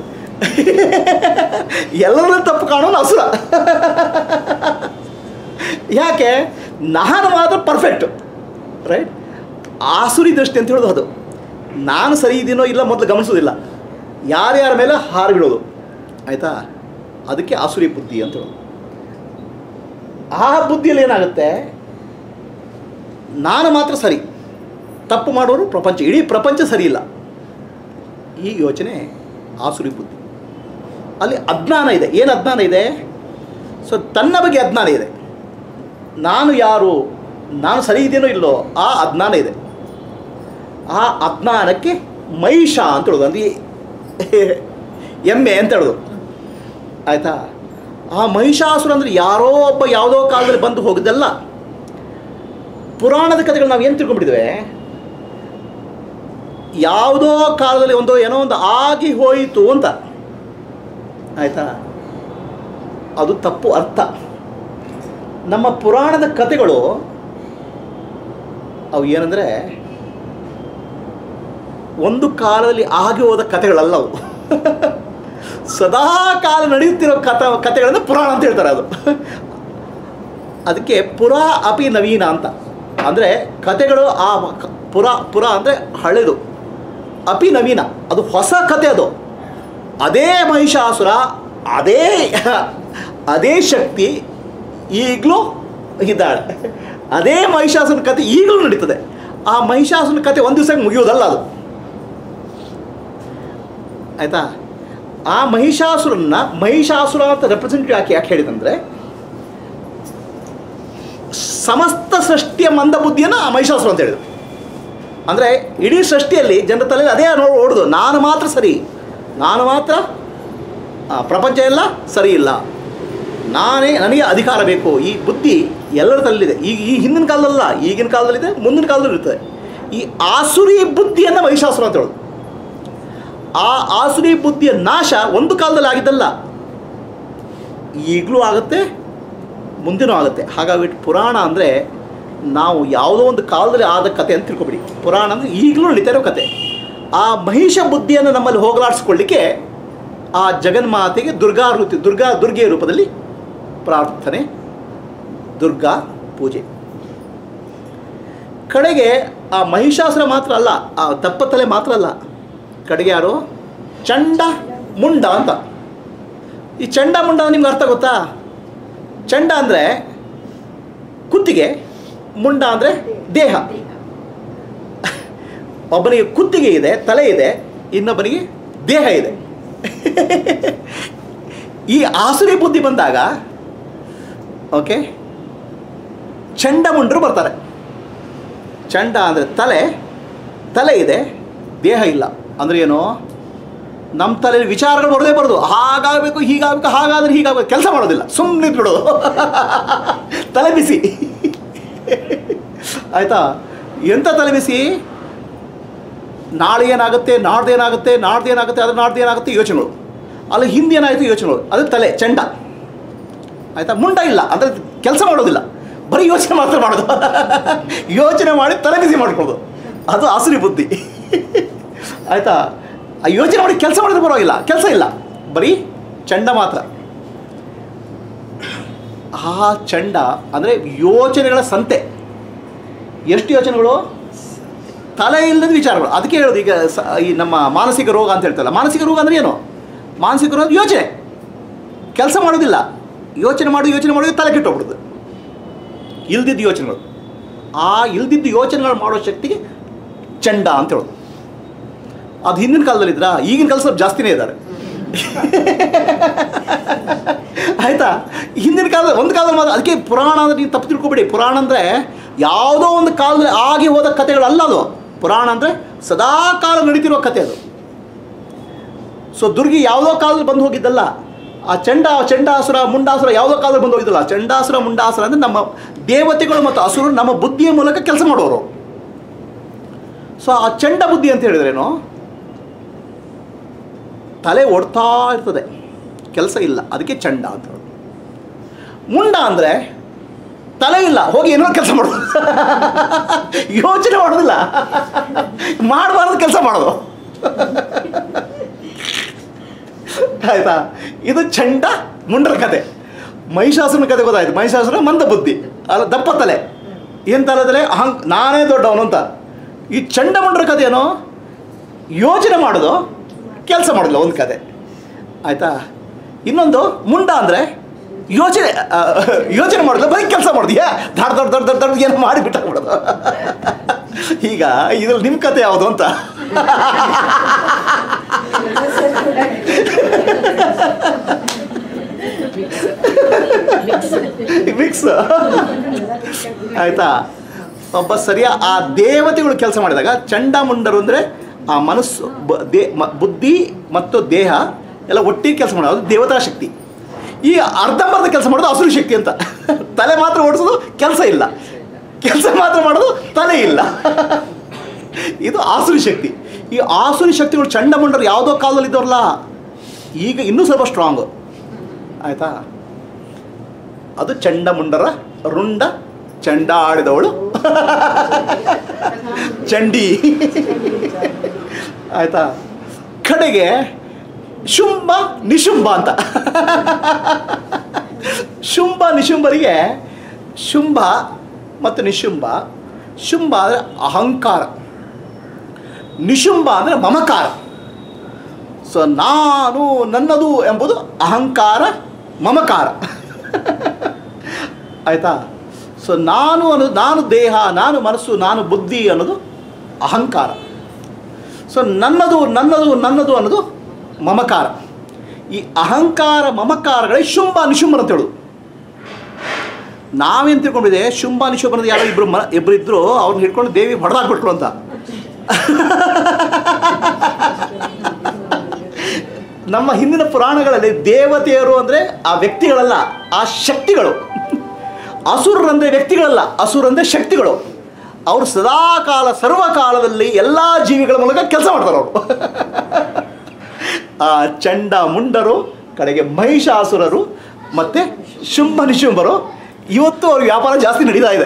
Speaker 1: ಎಲ್ಲರನ್ನೂ ತಪ್ಪು ಕಾಣೋನು ಅಸುರ ಯಾಕೆ ನಾನು ಮಾತ್ರ ಪರ್ಫೆಕ್ಟ್ ರೈಟ್ ಆಸುರಿ ದೃಷ್ಟಿ ಅಂತ ಹೇಳೋದು ಅದು ನಾನು ಸರಿ ಇದೀನೋ ಇಲ್ಲ ಮೊದಲು ಗಮನಿಸೋದಿಲ್ಲ ಯಾರ್ಯಾರ ಮೇಲೆ ಹಾರು ಬೀಳೋದು ಆಯಿತಾ ಅದಕ್ಕೆ ಆಸುರಿ ಬುದ್ಧಿ ಅಂತ ಹೇಳೋದು ಆ ಬುದ್ಧಿಯಲ್ಲಿ ಏನಾಗುತ್ತೆ ನಾನು ಮಾತ್ರ ಸರಿ ತಪ್ಪು ಮಾಡೋರು ಪ್ರಪಂಚ ಇಡೀ ಪ್ರಪಂಚ ಸರಿ ಇಲ್ಲ ಈ ಯೋಚನೆ ಆಸುರಿ ಬುದ್ಧಿ ಅಲ್ಲಿ ಅಜ್ಞಾನ ಇದೆ ಏನು ಅಜ್ಞಾನ ಇದೆ ಸೊ ತನ್ನ ಬಗ್ಗೆ ಅಜ್ಞಾನ ಇದೆ ನಾನು ಯಾರು ನಾನು ಸರಿ ಇದೆಯೋ ಇಲ್ಲೋ ಆ ಅಜ್ಞಾನ ಇದೆ ಆ ಅಜ್ಞಾನಕ್ಕೆ ಮಹಿಷ ಅಂತ ಹೇಳೋದು ಅಂದ್ರೆ ಈ ಎಮ್ಮೆ ಅಂತ ಹೇಳೋದು ಆಯಿತಾ ಆ ಮಹಿಷಾಸುರ ಅಂದರೆ ಯಾರೋ ಒಬ್ಬ ಯಾವುದೋ ಕಾಲದಲ್ಲಿ ಬಂದು ಹೋಗಿದ್ದಲ್ಲ ಪುರಾಣದ ಕಥೆಗಳು ನಾವು ಏನು ತಿಳ್ಕೊಂಡ್ಬಿಟ್ಟಿದ್ದೇವೆ ಯಾವುದೋ ಕಾಲದಲ್ಲಿ ಒಂದು ಏನೋ ಒಂದು ಆಗಿ ಹೋಯಿತು ಅಂತ ಆಯಿತಾ ಅದು ತಪ್ಪು ಅರ್ಥ ನಮ್ಮ ಪುರಾಣದ ಕಥೆಗಳು ಅವು ಏನಂದರೆ ಒಂದು ಕಾಲದಲ್ಲಿ ಆಗಿ ಹೋದ ಕಥೆಗಳಲ್ಲ ಅವು ಸದಾ ಕಾಲ ನಡೆಯುತ್ತಿರೋ ಕಥ ಕಥೆಗಳನ್ನು ಪುರಾಣ ಅಂತ ಹೇಳ್ತಾರೆ ಅದು ಅದಕ್ಕೆ ಪುರ ಅಪಿ ನವೀನ ಅಂತ ಅಂದರೆ ಕಥೆಗಳು ಆ ಕ- ಪುರ ಪುರ ಅಂದರೆ ಹಳೆದು ಅಪಿ ನವೀನ ಅದು ಹೊಸ ಕತೆ ಅದು ಅದೇ ಮಹಿಷಾಸುರ ಅದೇ ಅದೇ ಶಕ್ತಿ ಈಗಲೂ ಇದ್ದಾಳೆ ಅದೇ ಮಹಿಷಾಸುರನ ಕತೆ ಈಗಲೂ ನಡೀತದೆ ಆ ಮಹಿಷಾಸುರನ ಕತೆ ಒಂದು ದಿವಸ ಮುಗಿಯೋದಲ್ಲ ಅದು ಆಯಿತಾ ಆ ಮಹಿಷಾಸುರನ್ನ ಮಹಿಷಾಸುರ ಅಂತ ರೆಪ್ರೆಸೆಂಟ್ ಯಾಕೆ ಯಾಕೆ ಹೇಳಿದಂದರೆ ಸಮಸ್ತ ಸೃಷ್ಟಿಯ ಮಂದ ಬುದ್ಧಿಯನ್ನು ಆ ಮಹಿಷಾಸುರ ಅಂತ ಹೇಳಿದ್ರು ಅಂದರೆ ಇಡೀ ಸೃಷ್ಟಿಯಲ್ಲಿ ಜನರ ತಲೆಯಲ್ಲಿ ಅದೇ ನೋಡಿ ಓಡುದು ನಾನು ಮಾತ್ರ ಸರಿ ನಾನು ಮಾತ್ರ ಆ, ಪ್ರಪಂಚ ಎಲ್ಲ ಸರಿ ಇಲ್ಲ ನಾನೇ ನನಗೆ ಅಧಿಕಾರ ಬೇಕು ಈ ಬುದ್ಧಿ ಎಲ್ಲರ ತಲೆಯಲ್ಲಿದೆ ಈಗ ಈ ಹಿಂದಿನ ಕಾಲದಲ್ಲ ಈಗಿನ ಕಾಲದಲ್ಲಿದೆ ಮುಂದಿನ ಕಾಲದಲ್ಲೂ ಇರ್ತದೆ ಈ ಆಸುರಿ ಬುದ್ಧಿಯನ್ನು ಮಹಿಷಾಸುರ ಅಂತ ಹೇಳೋದು ಆ ಆಸುರಿ ಬುದ್ಧಿಯ ನಾಶ ಒಂದು ಕಾಲದಲ್ಲಿ ಆಗಿದ್ದಲ್ಲ ಈಗಲೂ ಆಗುತ್ತೆ ಮುಂದಿನೂ ಆಗುತ್ತೆ ಹಾಗಾಗಿ ಪುರಾಣ ಅಂದರೆ ನಾವು ಯಾವುದೋ ಒಂದು ಕಾಲದಲ್ಲಿ ಆದ ಕತೆ ಅಂತ ತಿಳ್ಕೊಬಿಡಿ ಪುರಾಣ ಅಂದರೆ ಈಗಲೂ ನಡೀತಾ ಇರೋ ಕತೆ ಆ ಮಹಿಷ ಬುದ್ಧಿಯನ್ನು ನಮ್ಮಲ್ಲಿ ಹೋಗಲಾಡಿಸ್ಕೊಳ್ಳಿಕ್ಕೆ ಆ ಜಗನ್ಮಾತೆಗೆ ದುರ್ಗಾ ರೂಪಿ ದುರ್ಗಾ ದುರ್ಗೆಯ ರೂಪದಲ್ಲಿ ಪ್ರಾರ್ಥನೆ ದುರ್ಗಾ ಪೂಜೆ ಕಡೆಗೆ ಆ ಮಹಿಷಾಸುರ ಮಾತ್ರ ಅಲ್ಲ ಆ ದಪ್ಪತಲೆ ಮಾತ್ರ ಅಲ್ಲ ಕಡೆಗೆ ಯಾರು ಚಂಡ ಮುಂಡ ಅಂತ ಈ ಚಂಡ ಮುಂಡ ನಿಮ್ಗೆ ಅರ್ಥ ಗೊತ್ತಾ ಚಂಡ ಅಂದರೆ ಕುತ್ತಿಗೆ ಮುಂಡ ಅಂದರೆ ದೇಹ ಒಬ್ಬನಿಗೆ ಕುತ್ತಿಗೆ ಇದೆ ತಲೆ ಇದೆ ಇನ್ನೊಬ್ಬನಿಗೆ ದೇಹ ಇದೆ ಈ ಆಸುರಿ ಬುದ್ಧಿ ಬಂದಾಗ ಓಕೆ ಚಂಡಮುಂಡರು ಬರ್ತಾರೆ ಚಂಡ ಅಂದರೆ ತಲೆ ತಲೆ ಇದೆ ದೇಹ ಇಲ್ಲ ಅಂದರೆ ಏನು ನಮ್ಮ ತಲೆಯಲ್ಲಿ ವಿಚಾರಗಳು ಬರೋದೇ ಬರೋದು ಹಾಗಾಗಬೇಕು ಹೀಗಾಗಬೇಕು ಹಾಗಾದ್ರೆ ಹೀಗಾಗಬೇಕು ಕೆಲಸ ಮಾಡೋದಿಲ್ಲ ಸುಮ್ಮನೆ ಬಿಡೋದು ತಲೆ ಬಿಸಿ ಆಯಿತಾ ಎಂಥ ತಲೆ ಬಿಸಿ ನಾಳೆ ಏನಾಗುತ್ತೆ ನಾಡ್ದು ಏನಾಗುತ್ತೆ ನಾಡ್ದು ಏನಾಗುತ್ತೆ ಅದ್ರ ನಾಡ್ದು ಏನಾಗುತ್ತೆ ಯೋಚನೆಗಳು ಅಲ್ಲಿ ಹಿಂದೆ ಏನಾಯಿತು ಯೋಚನೆಗಳು ಅದು ತಲೆ ಚಂಡ ಆಯಿತಾ ಮುಂಡ ಇಲ್ಲ ಅಂದರೆ ಕೆಲಸ ಮಾಡೋದಿಲ್ಲ ಬರೀ ಯೋಚನೆ ಮಾತ್ರ ಮಾಡೋದು ಯೋಚನೆ ಮಾಡಿ ತಲೆ ಬಿಸಿ ಮಾಡ್ಕೊಳ್ಳೋದು ಅದು ಆಸುರಿ ಬುದ್ಧಿ ಆಯಿತಾ ಆ ಯೋಚನೆ ಮಾಡಿ ಕೆಲಸ ಮಾಡಿದ್ರೆ ಪರವಾಗಿಲ್ಲ ಕೆಲಸ ಇಲ್ಲ ಬರೀ ಚಂಡ ಮಾತ್ರ ಆ ಚಂಡ ಅಂದರೆ ಯೋಚನೆಗಳ ಸಂತೆ ಎಷ್ಟು ಯೋಚನೆಗಳು ತಲೆ ಇಲ್ಲದ ವಿಚಾರಗಳು ಅದಕ್ಕೆ ಹೇಳೋದು ಈಗ ಸ ಈ ನಮ್ಮ ಮಾನಸಿಕ ರೋಗ ಅಂತ ಹೇಳ್ತಲ್ಲ ಮಾನಸಿಕ ರೋಗ ಅಂದರೆ ಏನು ಮಾನಸಿಕ ರೋಗ ಯೋಚನೆ ಕೆಲಸ ಮಾಡೋದಿಲ್ಲ ಯೋಚನೆ ಮಾಡಿ ಯೋಚನೆ ಮಾಡೋದು ತಲೆ ಕೆಟ್ಟೋಗ್ಬಿಡುದು ಇಲ್ದಿದ್ದ ಯೋಚನೆಗಳು ಆ ಇಲ್ದಿದ್ದ ಯೋಚನೆಗಳು ಮಾಡೋ ಶಕ್ತಿಗೆ ಚಂಡ ಅಂತ ಹೇಳೋದು ಅದು ಹಿಂದಿನ ಕಾಲದಲ್ಲಿದ್ರಾ ಈಗಿನ ಕಾಲ ಸ್ವಲ್ಪ ಜಾಸ್ತಿನೇ ಇದ್ದಾರೆ ಆಯಿತಾ ಹಿಂದಿನ ಕಾಲದ ಒಂದು ಕಾಲದಲ್ಲಿ ಮಾತ್ರ ಅದಕ್ಕೆ ಪುರಾಣ ಅಂದರೆ ನೀವು ತಪ್ಪು ತಿಳ್ಕೊಬೇಡಿ ಪುರಾಣ ಅಂದರೆ ಯಾವುದೋ ಒಂದು ಕಾಲದಲ್ಲಿ ಆಗಿ ಹೋದ ಕಥೆಗಳಲ್ಲ ಅದು ಪುರಾಣ ಅಂದರೆ ಸದಾ ಕಾಲ ನಡೀತಿರೋ ಕಥೆ ಅದು ಸೊ ದುರ್ಗಿ ಯಾವುದೋ ಕಾಲದಲ್ಲಿ ಬಂದು ಹೋಗಿದ್ದಲ್ಲ ಆ ಚಂಡ ಚಂಡಾಸುರ ಮುಂಡಾಸುರ ಯಾವುದೋ ಕಾಲದಲ್ಲಿ ಬಂದು ಹೋಗಿದ್ದಲ್ಲ ಚಂಡಾಸುರ ಮುಂಡಾಸುರ ಅಂದರೆ ನಮ್ಮ ದೇವತೆಗಳು ಮತ್ತು ಅಸುರರು ನಮ್ಮ ಬುದ್ಧಿಯ ಮೂಲಕ ಕೆಲಸ ಮಾಡೋರು ಸೊ ಆ ಚಂಡ ಬುದ್ಧಿ ಅಂತ ಹೇಳಿದ್ರೇನು ತಲೆ ಓಡ್ತಾ ಇರ್ತದೆ ಕೆಲಸ ಇಲ್ಲ ಅದಕ್ಕೆ ಚಂಡ ಅಂತ ಹೇಳೋದು ಮುಂಡ ಅಂದರೆ ತಲೆ ಇಲ್ಲ ಹೋಗಿ ಏನೋ ಕೆಲಸ ಮಾಡೋದು ಯೋಚನೆ ಮಾಡೋದಿಲ್ಲ ಮಾಡಬಾರ್ದು ಕೆಲಸ ಮಾಡೋದು ಆಯ್ತಾ ಇದು ಚಂಡ ಮುಂಡರ ಕತೆ ಮಹಿಷಾಸುರನ ಕತೆ ಗೊತ್ತಾಯ್ತು ಮಹಿಷಾಸುರ ಮಂದ ಬುದ್ಧಿ ಅಲ್ಲ ದಪ್ಪ ತಲೆ ಏನು ತಲೆ ತಲೆ ಅಹಂಕ್ ನಾನೇ ದೊಡ್ಡವನು ಅಂತ ಈ ಚಂಡಮುಂಡರ ಕತೆ ಏನೋ ಯೋಚನೆ ಮಾಡೋದು ಕೆಲಸ ಮಾಡೋದಿಲ್ಲ ಒಂದು ಕತೆ ಆಯಿತಾ ಇನ್ನೊಂದು ಮುಂಡ ಅಂದರೆ ಯೋಚನೆ ಆ, ಯೋಚನೆ ಮಾಡೋದು ಬರೀ ಕೆಲಸ ಮಾಡೋದು ಯಾ ದೊಡ್ಡ ದೊಡ್ಡ ದೊಡ್ಡ ದೊಡ್ಡ ದೊಡ್ಡ ಏನೋ ಮಾಡಿ ಬಿಟ್ಟಾಗ್ಬಿಡೋದು ಈಗ ಇದ್ರಲ್ಲಿ ನಿಮ್ಮ ಕತೆ ಯಾವುದು ಅಂತ ಮಿಕ್ಸ್ ಆಯ್ತಾ ಒಬ್ಬ ಸರಿಯ ಆ ದೇವತೆಗಳು ಕೆಲಸ ಮಾಡಿದಾಗ ಚಂಡಮುಂಡರು ಅಂದರೆ ಆ ಮನಸ್ಸು ಬ- ದೇ ಮ- ಬುದ್ಧಿ ಮತ್ತು ದೇಹ ಎಲ್ಲ ಒಟ್ಟಿಗೆ ಕೆಲಸ ಮಾಡೋದು ಅದು ದೇವತಾ ಶಕ್ತಿ ಈ ಅರ್ಧಂಬರ್ಧ ಕೆಲಸ ಮಾಡೋದು ಹಸುರು ಶಕ್ತಿ ಅಂತ ತಲೆ ಮಾತ್ರ ಓಡಿಸೋದು ಕೆಲಸ ಇಲ್ಲ ಕೆಲಸ ಮಾತ್ರ ಮಾಡೋದು ತಲೆ ಇಲ್ಲ ಇದು ಆಸುರಿ ಶಕ್ತಿ ಈ ಆಸುರಿ ಶಕ್ತಿಗಳು ಚಂಡಮುಂಡರು ಯಾವುದೋ ಕಾಲದಲ್ಲಿ ಇದ್ದವ್ರಲ್ಲ ಈಗ ಇನ್ನೂ ಸ್ವಲ್ಪ ಸ್ಟ್ರಾಂಗು ಆಯಿತಾ ಅದು ಚಂಡಮುಂಡರ ರುಂಡ ಚಂಡಾಡಿದವಳು ಚಂಡಿ ಆಯ್ತಾ ಕಡೆಗೆ ಶುಂಭ ನಿಶುಂಭ ಅಂತ ಶುಂಭ ನಿಶುಂಭರಿಗೆ ಶುಂಭ ಮತ್ತು ನಿಶುಂಭ ಶುಂಭ ಅಂದರೆ ಅಹಂಕಾರ ನಿಶುಂಭ ಅಂದರೆ ಮಮಕಾರ ಸೊ ನಾನು ನನ್ನದು ಎಂಬುದು ಅಹಂಕಾರ ಮಮಕಾರ ಆಯಿತಾ ಸೊ ನಾನು ಅನ್ನೋದು ನಾನು ದೇಹ ನಾನು ಮನಸ್ಸು ನಾನು ಬುದ್ಧಿ ಅನ್ನೋದು ಅಹಂಕಾರ ಸೊ ನನ್ನದು ನನ್ನದು ನನ್ನದು ಅನ್ನೋದು ಮಮಕಾರ ಈ ಅಹಂಕಾರ ಮಮಕಾರಗಳೇ ಶುಂಭ ನಿಶುಂಭ ಅಂತ ಹೇಳೋದು ನಾವೇನು ತಿಳ್ಕೊಂಡಿದೆ ಶುಂಭ ನಿಶುಂಭ ಅನ್ನೋದು ಯಾರೋ ಇಬ್ಬರು ಮ ಇಬ್ಬರು ಇದ್ದರು ಅವ್ರನ್ನ ಹಿಡ್ಕೊಂಡು ದೇವಿ ಹೊಡೆದಾಕ್ಬಿಟ್ರು ಅಂತ ನಮ್ಮ ಹಿಂದಿನ ಪುರಾಣಗಳಲ್ಲಿ ದೇವತೆಯರು ಅಂದರೆ ಆ ವ್ಯಕ್ತಿಗಳಲ್ಲ ಆ ಶಕ್ತಿಗಳು ಅಸುರರಂದರೆ ವ್ಯಕ್ತಿಗಳಲ್ಲ ಅಸುರಂದರೆ ಶಕ್ತಿಗಳು ಅವರು ಸದಾಕಾಲ ಸರ್ವಕಾಲದಲ್ಲಿ ಎಲ್ಲ ಜೀವಿಗಳ ಮೂಲಕ ಕೆಲಸ ಮಾಡ್ತಾರೆ ಅವರು ಆ ಚಂಡ ಮುಂಡರು ಕಡೆಗೆ ಮಹಿಷಾಸುರರು ಮತ್ತು ಶುಂಭ ನಿಶುಂಭರು ಇವತ್ತು ಅವ್ರ ವ್ಯಾಪಾರ ಜಾಸ್ತಿ ನಡೀತಾ ಇದೆ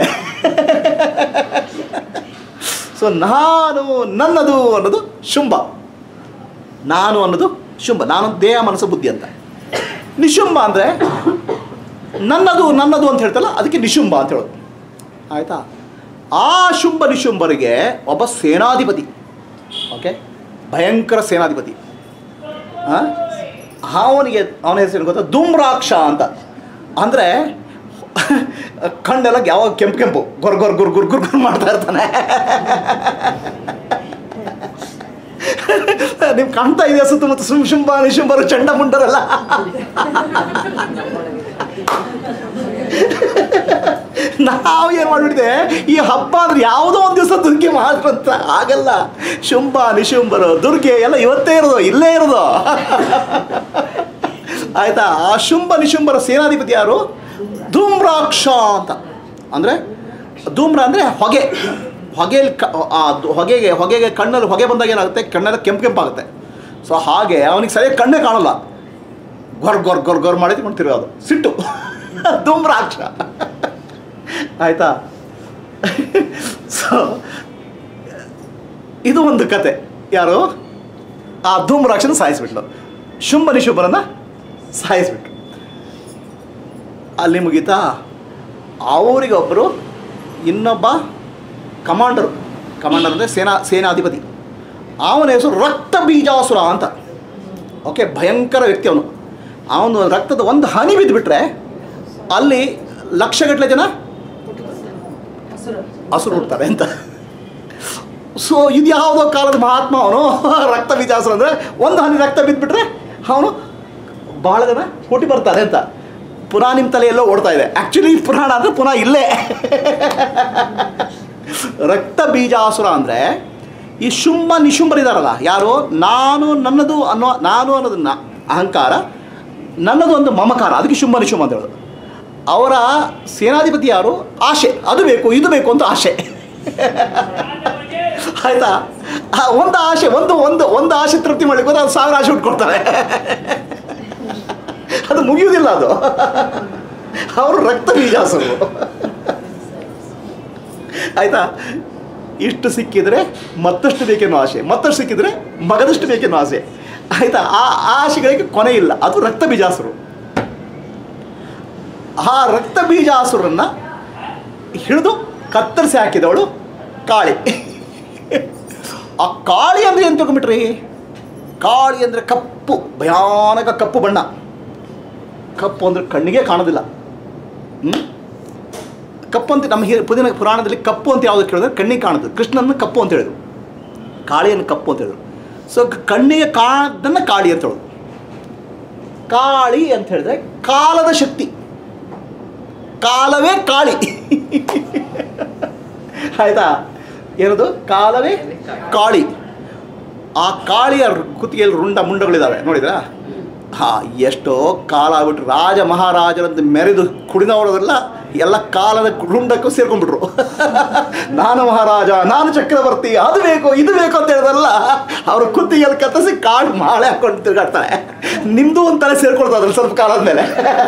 Speaker 1: ಸೊ ನಾನು ನನ್ನದು ಅನ್ನೋದು ಶುಂಭ ನಾನು ಅನ್ನೋದು ಶುಂಭ ನಾನು ದೇಹ ಮನಸ್ಸು ಬುದ್ಧಿ ಅಂತ ನಿಶುಂಭ ಅಂದರೆ ನನ್ನದು ನನ್ನದು ಅಂತ ಹೇಳ್ತಲ್ಲ ಅದಕ್ಕೆ ನಿಶುಂಭ ಅಂತ ಹೇಳೋದು ಆಯಿತಾ ಆ ಶುಂಭ ನಿಶುಂಭರಿಗೆ ಒಬ್ಬ ಸೇನಾಧಿಪತಿ ಓಕೆ ಭಯಂಕರ ಸೇನಾಧಿಪತಿ ಆ? ಅವನಿಗೆ ಅವನ ಹೆಸರು ಗೊತ್ತಾ ಧೂಮ್ರಾಕ್ಷ ಅಂತ ಅಂದರೆ ಕಣ್ಣೆಲ್ಲ ಯಾವಾಗ ಕೆಂಪು ಕೆಂಪು ಗೊರ್ ಗೊರ್ ಗುರ್ ಗುರ್ ಗುರ್ ಗುರ್ ಮಾಡ್ತಾ ಇರ್ತಾನೆ ನಿಮ್ಗೆ ಕಾಣ್ತಾ ಇದೆ ಸುತ್ತಮುತ್ತ ಸುಮ್ ಶುಂಭ ನಿಶುಂಭರು ಚಂಡಮುಂಡರೆಲ್ಲ ನಾವು ಏನು ಮಾಡಿಬಿಟ್ಟಿದೆ ಈ ಹಬ್ಬ ಅಂದ್ರೆ ಯಾವುದೋ ಒಂದು ದಿವಸ ದುರ್ಗೆ ಮಾಡಿದ್ರು ಅಂತ ಆಗಲ್ಲ ಶುಂಭ ನಿಶುಂಭರು ದುರ್ಗೆ ಎಲ್ಲ ಇವತ್ತೇ ಇರೋದು ಇಲ್ಲೇ ಇರೋದು ಆಯ್ತಾ ಆ ಶುಂಭ ನಿಶುಂಭರ ಸೇನಾಧಿಪತಿ ಯಾರು ಧೂಮ್ರಾಕ್ಷ ಅಂತ ಅಂದರೆ ಧೂಮ್ರ ಅಂದರೆ ಹೊಗೆ ಹೊಗೆಯಲ್ಲಿ ಕ ಆ ದು- ಹೊಗೆಗೆ ಹೊಗೆಗೆ ಕಣ್ಣಲ್ಲಿ ಹೊಗೆ ಬಂದಾಗ ಏನಾಗುತ್ತೆ ಕಣ್ಣೆಲ್ಲ ಕೆಂಪು ಕೆಂಪಾಗುತ್ತೆ ಸೊ ಹಾಗೆ ಅವನಿಗೆ ಸರಿಯಾಗಿ ಕಣ್ಣೇ ಕಾಣಲ್ಲ ಗೊರ್ ಗೊರ್ ಗೊರ್ ಗೊರ್ ಮಾಡಿ ತಿರ್ಗೋದು ಸಿಟ್ಟು ಧೂಮ್ರಾಕ್ಷ ಆಯಿತಾ ಸೊ ಇದು ಒಂದು ಕತೆ ಯಾರು ಆ ಧೂಮ್ರಾಕ್ಷನ ಸಾಯಿಸ್ಬಿಟ್ಲು ಶುಂಭ ನಿಶುಂಭರನ್ನ ಸಾಯಿಸ್ಬಿಟ್ರು ಅಲ್ಲಿ ಮುಗೀತಾ ಅವರಿಗೊಬ್ಬರು ಇನ್ನೊಬ್ಬ ಕಮಾಂಡರು ಕಮಾಂಡರ್ ಅಂದರೆ ಸೇನಾ ಸೇನಾಧಿಪತಿ ಅವನ ಹೆಸರು ರಕ್ತ ಬೀಜಾಸುರ ಅಂತ ಓಕೆ ಭಯಂಕರ ವ್ಯಕ್ತಿ ಅವನು ಅವನು ರಕ್ತದ ಒಂದು ಹನಿ ಬಿದ್ದುಬಿಟ್ರೆ ಅಲ್ಲಿ ಲಕ್ಷಗಟ್ಟಲೆ ಜನ ಹಸುರು ಹುಡ್ತಾರೆ ಅಂತ ಸೊ ಇದು ಯಾವುದೋ ಕಾಲದ ಮಹಾತ್ಮ ಅವನು ರಕ್ತ ಬೀಜಾಸುರ ಅಂದರೆ ಒಂದು ಹನಿ ರಕ್ತ ಬಿದ್ದುಬಿಟ್ರೆ ಅವನು ಭಾಳ ಜನ ಹುಟ್ಟಿ ಬರ್ತಾರೆ ಅಂತ ಪುನಃ ನಿಮ್ಮ ತಲೆಯೆಲ್ಲೋ ಓಡ್ತಾ ಇದೆ ಆ್ಯಕ್ಚುಲಿ ಪುರಾಣ ಅಂದರೆ ಪುನಃ ಇಲ್ಲೇ ರಕ್ತ ಬೀಜಾಸುರ ಅಂದರೆ ಈ ಶುಂಭ ನಿಶುಂಭರಿದಾರಲ್ಲ ಯಾರು ನಾನು ನನ್ನದು ಅನ್ನೋ ನಾನು ಅನ್ನೋದು ನ- ಅಹಂಕಾರ ನನ್ನದು ಒಂದು ಮಮಕಾರ ಅದಕ್ಕೆ ಶುಂಭ ನಿಶುಂಭ ಅಂತ ಹೇಳೋದು ಅವರ ಸೇನಾಧಿಪತಿ ಯಾರು ಆಶೆ ಅದು ಬೇಕು ಇದು ಬೇಕು ಅಂತ ಆಶೆ ಆಯ್ತಾ ಆ ಒಂದು ಆಸೆ ಒಂದು ಒಂದು ಒಂದು ಆಸೆ ತೃಪ್ತಿ ಮಾಡ್ಲಿಕ್ಕೆ ಹೋದ್ರೆ ಅದು ಸಾವಿರ ಆಸೆ ಉಟ್ಕೊಳ್ತಾರೆ ಅದು ಮುಗಿಯುವುದಿಲ್ಲ ಅದು ಅವರು ರಕ್ತ ಬೀಜಾಸರು ಆಯ್ತಾ ಇಷ್ಟು ಸಿಕ್ಕಿದ್ರೆ ಮತ್ತಷ್ಟು ಬೇಕೆನ್ನೋ ಆಸೆ ಮತ್ತಷ್ಟು ಸಿಕ್ಕಿದ್ರೆ ಮಗದಷ್ಟು ಬೇಕೆನ್ನೋ ಆಸೆ ಆಯ್ತಾ ಆ ಆ ಆಸೆಗಳಿಗೆ ಕೊನೆ ಇಲ್ಲ ಅದು ರಕ್ತ ಬೀಜಾಸುರು ಆ ರಕ್ತ ಬೀಜಾಸುರನ್ನ ಹಿಡಿದು ಕತ್ತರಿಸಿ ಹಾಕಿದವಳು ಕಾಳಿ ಆ ಕಾಳಿ ಅಂದರೆ ಏನು ತಗೊಂಬಿಟ್ರಿ ಕಾಳಿ ಅಂದರೆ ಕಪ್ಪು ಭಯಾನಕ ಕಪ್ಪು ಬಣ್ಣ ಕಪ್ಪು ಅಂದರೆ ಕಣ್ಣಿಗೆ ಕಾಣೋದಿಲ್ಲ ಹ್ಮ್? ಕಪ್ಪು ಅಂತ ನಮ್ಮ ಹಿ- ಪುದಿನ ಪುರಾಣದಲ್ಲಿ ಕಪ್ಪು ಅಂತ ಯಾವುದು ಕೇಳಿದ್ರೆ ಕಣ್ಣಿಗೆ ಕಾಣುತ್ತೆ ಕೃಷ್ಣನ ಕಪ್ಪು ಅಂತ ಹೇಳಿದ್ರು ಕಾಳಿಯನ್ನು ಕಪ್ಪು ಅಂತ ಹೇಳಿದ್ರು ಸೊ ಕಣ್ಣಿಗೆ ಕಾಣದನ್ನು ಕಾಳಿ ಅಂತ ಹೇಳೋದು ಕಾಳಿ ಅಂತ ಹೇಳಿದ್ರೆ ಕಾಲದ ಶಕ್ತಿ ಕಾಲವೇ ಕಾಳಿ ಆಯ್ತಾ ಏನದು ಕಾಲವೇ ಕಾಳಿ ಆ ಕಾಳಿಯ ಕುತ್ತಿಗೆಯಲ್ಲಿ ರುಂಡ ಮುಂಡಗಳಿದ್ದಾವೆ ನೋಡಿದ್ರಾ ಹಾ ಎಷ್ಟೋ ಕಾಲ ಆಗ್ಬಿಟ್ರು ರಾಜ ಮಹಾರಾಜರಂತ ಮೆರೆದು ಕುಡಿದವರೆಲ್ಲ ಎಲ್ಲ ಕಾಲದ ರುಂಡಕ್ಕೂ ಸೇರ್ಕೊಂಡ್ಬಿಟ್ರು ನಾನು ಮಹಾರಾಜ ನಾನು ಚಕ್ರವರ್ತಿ ಅದು ಬೇಕು ಇದು ಬೇಕು ಅಂತ ಹೇಳಿದ್ರಲ್ಲ ಅವ್ರ ಕುತ್ತಿಗೆಯಲ್ಲಿ ಕತ್ತರಿಸಿ ಕಾಡು ಮಾಳೆ ಹಾಕೊಂಡು ತಿರುಗಾಡ್ತಾರೆ ನಿಮ್ಮದು ಒಂದು ತಲೆ ಸೇರ್ಕೊಳ್ತಾ ಅದ್ರಲ್ಲಿ ಸ್ವಲ್ಪ ಕಾಲ ಆದ್ಮೇಲೆ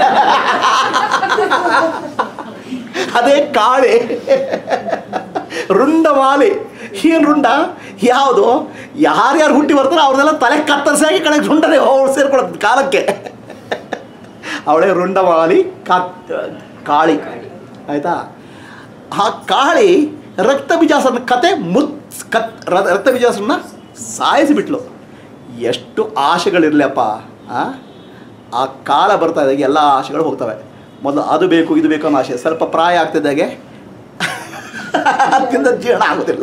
Speaker 1: ಅದೇ ಕಾಳೆ ರುಂಡ ಮಾಲೆ ಏನು ರುಂಡ ಯಾವುದು ಯಾರ್ಯಾರು ಹುಟ್ಟಿ ಬರ್ತಾರೋ ಅವ್ರನ್ನೆಲ್ಲ ತಲೆ ಕತ್ತರಿಸಾಗಿ ಕಡೆಗೆ ರುಂಡನೆ ಅವ್ರು ಸೇರ್ಕೊಳ್ಳೋದು ಕಾಲಕ್ಕೆ ಅವಳೇ ರುಂಡಮಾಲಿ ಕಾ ಕಾಳಿ ಆಯಿತಾ ಆ ಕಾಳಿ ರಕ್ತ ಬೀಜಾಸನ ಕತೆ ಮುತ್ ಕತ್ ರ- ರಕ್ತ ಬೀಜಾಸನ ಸಾಯಿಸಿಬಿಟ್ಲು ಎಷ್ಟು ಆಶೆಗಳಿರಲಪ್ಪ ಆ ಆ ಕಾಲ ಬರ್ತಾ ಇದ್ದಾಗೆ ಎಲ್ಲ ಆಶೆಗಳು ಹೋಗ್ತವೆ ಮೊದಲು ಅದು ಬೇಕು ಇದು ಬೇಕು ಅನ್ನೋ ಆಸೆ ಸ್ವಲ್ಪ ಪ್ರಾಯ ಆಗ್ತಿದ್ದಾಗೆ ಅದಕ್ಕಿಂತ ಜೀರ್ಣ ಆಗೋದಿಲ್ಲ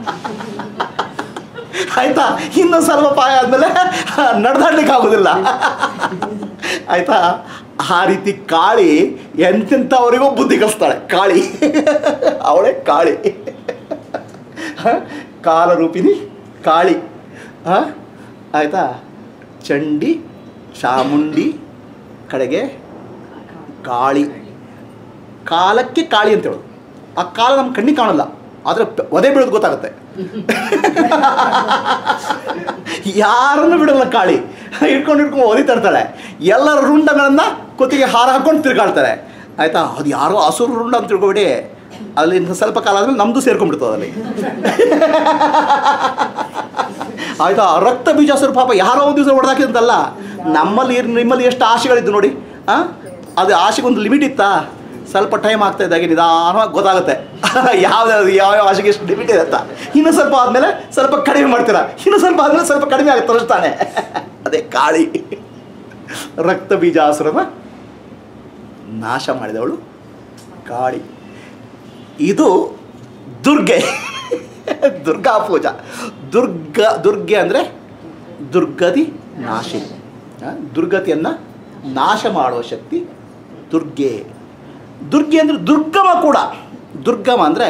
Speaker 1: ಆಯ್ತಾ ಇನ್ನು ಸ್ವಲ್ಪ ಪಾಯ ಆದಮೇಲೆ ನಡೆದಾಡ್ಲಿಕ್ಕೆ ಆಗೋದಿಲ್ಲ ಆಯ್ತಾ ಆ ರೀತಿ ಕಾಳಿ ಎಂತೆಂಥವರಿಗೂ ಬುದ್ಧಿ ಕಲಿಸ್ತಾಳೆ ಕಾಳಿ ಅವಳೇ ಕಾಳಿ ಹ? ಕಾಲರೂಪಿಣಿ ಕಾಳಿ ಹಾಂ ಆಯಿತಾ ಚಂಡಿ ಚಾಮುಂಡಿ ಕಡೆಗೆ ಕಾಳಿ ಕಾಲಕ್ಕೆ ಕಾಳಿ ಅಂತ ಹೇಳೋದು ಆ ಕಾಲ ನಮ್ಮ ಕಣ್ಣಿಗೆ ಕಾಣಲ್ಲ ಆದರೆ ಪ- ಒದೆ ಬೀಳೋದು ಗೊತ್ತಾಗುತ್ತೆ ಯಾರನ್ನು ಬಿಡಲ್ಲ ಕಾಳಿ ಇಟ್ಕೊಂಡು ಇಟ್ಕೊಂಡು ಒದಿ ತರ್ತಾಳೆ ಎಲ್ಲರ ರುಂಡಗಳನ್ನು ಕುತ್ತಿಗೆ ಹಾರ ಹಾಕೊಂಡು ತಿರ್ಗಾಡ್ತಾರೆ ಆಯಿತಾ ಅದು ಯಾರೋ ಹಸುರು ರುಂಡ ಅಂತ ತಿಳ್ಕೊಬಿಡಿ ಅಲ್ಲಿ ಇನ್ನು ಸ್ವಲ್ಪ ಕಾಲ ಆದ್ಮೇಲೆ ನಮ್ಮದು ಸೇರ್ಕೊಂಡ್ಬಿಡ್ತದೆ ಅಲ್ಲಿ ಆಯ್ತಾ ರಕ್ತ ಬೀಜಾಸುರ ಪಾಪ ಯಾರೋ ಒಂದು ದಿವಸ ಹೊಡೆದಾಕಿದಂತಲ್ಲ ನಮ್ಮಲ್ಲಿ ಇರ್- ನಿಮ್ಮಲ್ಲಿ ಎಷ್ಟು ಆಸೆಗಳಿದ್ದು ನೋಡಿ ಹಾಂ ಅದು ಆಸೆಗೊಂದು ಲಿಮಿಟ್ ಇತ್ತಾ ಸ್ವಲ್ಪ ಟೈಮ್ ಆಗ್ತಾ ಇದ್ದಾಗೆ ನಿಧಾನವಾಗಿ ಗೊತ್ತಾಗುತ್ತೆ ಯಾವ್ದು ಯಾವ ಯಾವ ಆಸೆಗೆ ಎಷ್ಟು ಲಿಮಿಟ್ ಇದೆ ಅಂತ ಇನ್ನು ಸ್ವಲ್ಪ ಆದಮೇಲೆ ಸ್ವಲ್ಪ ಕಡಿಮೆ ಮಾಡ್ತೀರಾ ಇನ್ನು ಸ್ವಲ್ಪ ಆದಮೇಲೆ ಸ್ವಲ್ಪ ಕಡಿಮೆ ಆಗುತ್ತೆ ಅಷ್ಟೇ ತಾನೆ ಅದೇ ಕಾಳಿ ರಕ್ತ ಬೀಜಾಸುರನ ನಾಶ ಮಾಡಿದವಳು ಕಾಳಿ ಇದು ದುರ್ಗೆ ದುರ್ಗಾ ಪೂಜಾ ದುರ್ಗ ದುರ್ಗೆ ಅಂದರೆ ದುರ್ಗತಿ ನಾಶಿ ಆ, ದುರ್ಗತಿಯನ್ನು ನಾಶ ಮಾಡುವ ಶಕ್ತಿ ದುರ್ಗೆ ದುರ್ಗೆ ಅಂದರೆ ದುರ್ಗಮ ಕೂಡ ದುರ್ಗಮ ಅಂದರೆ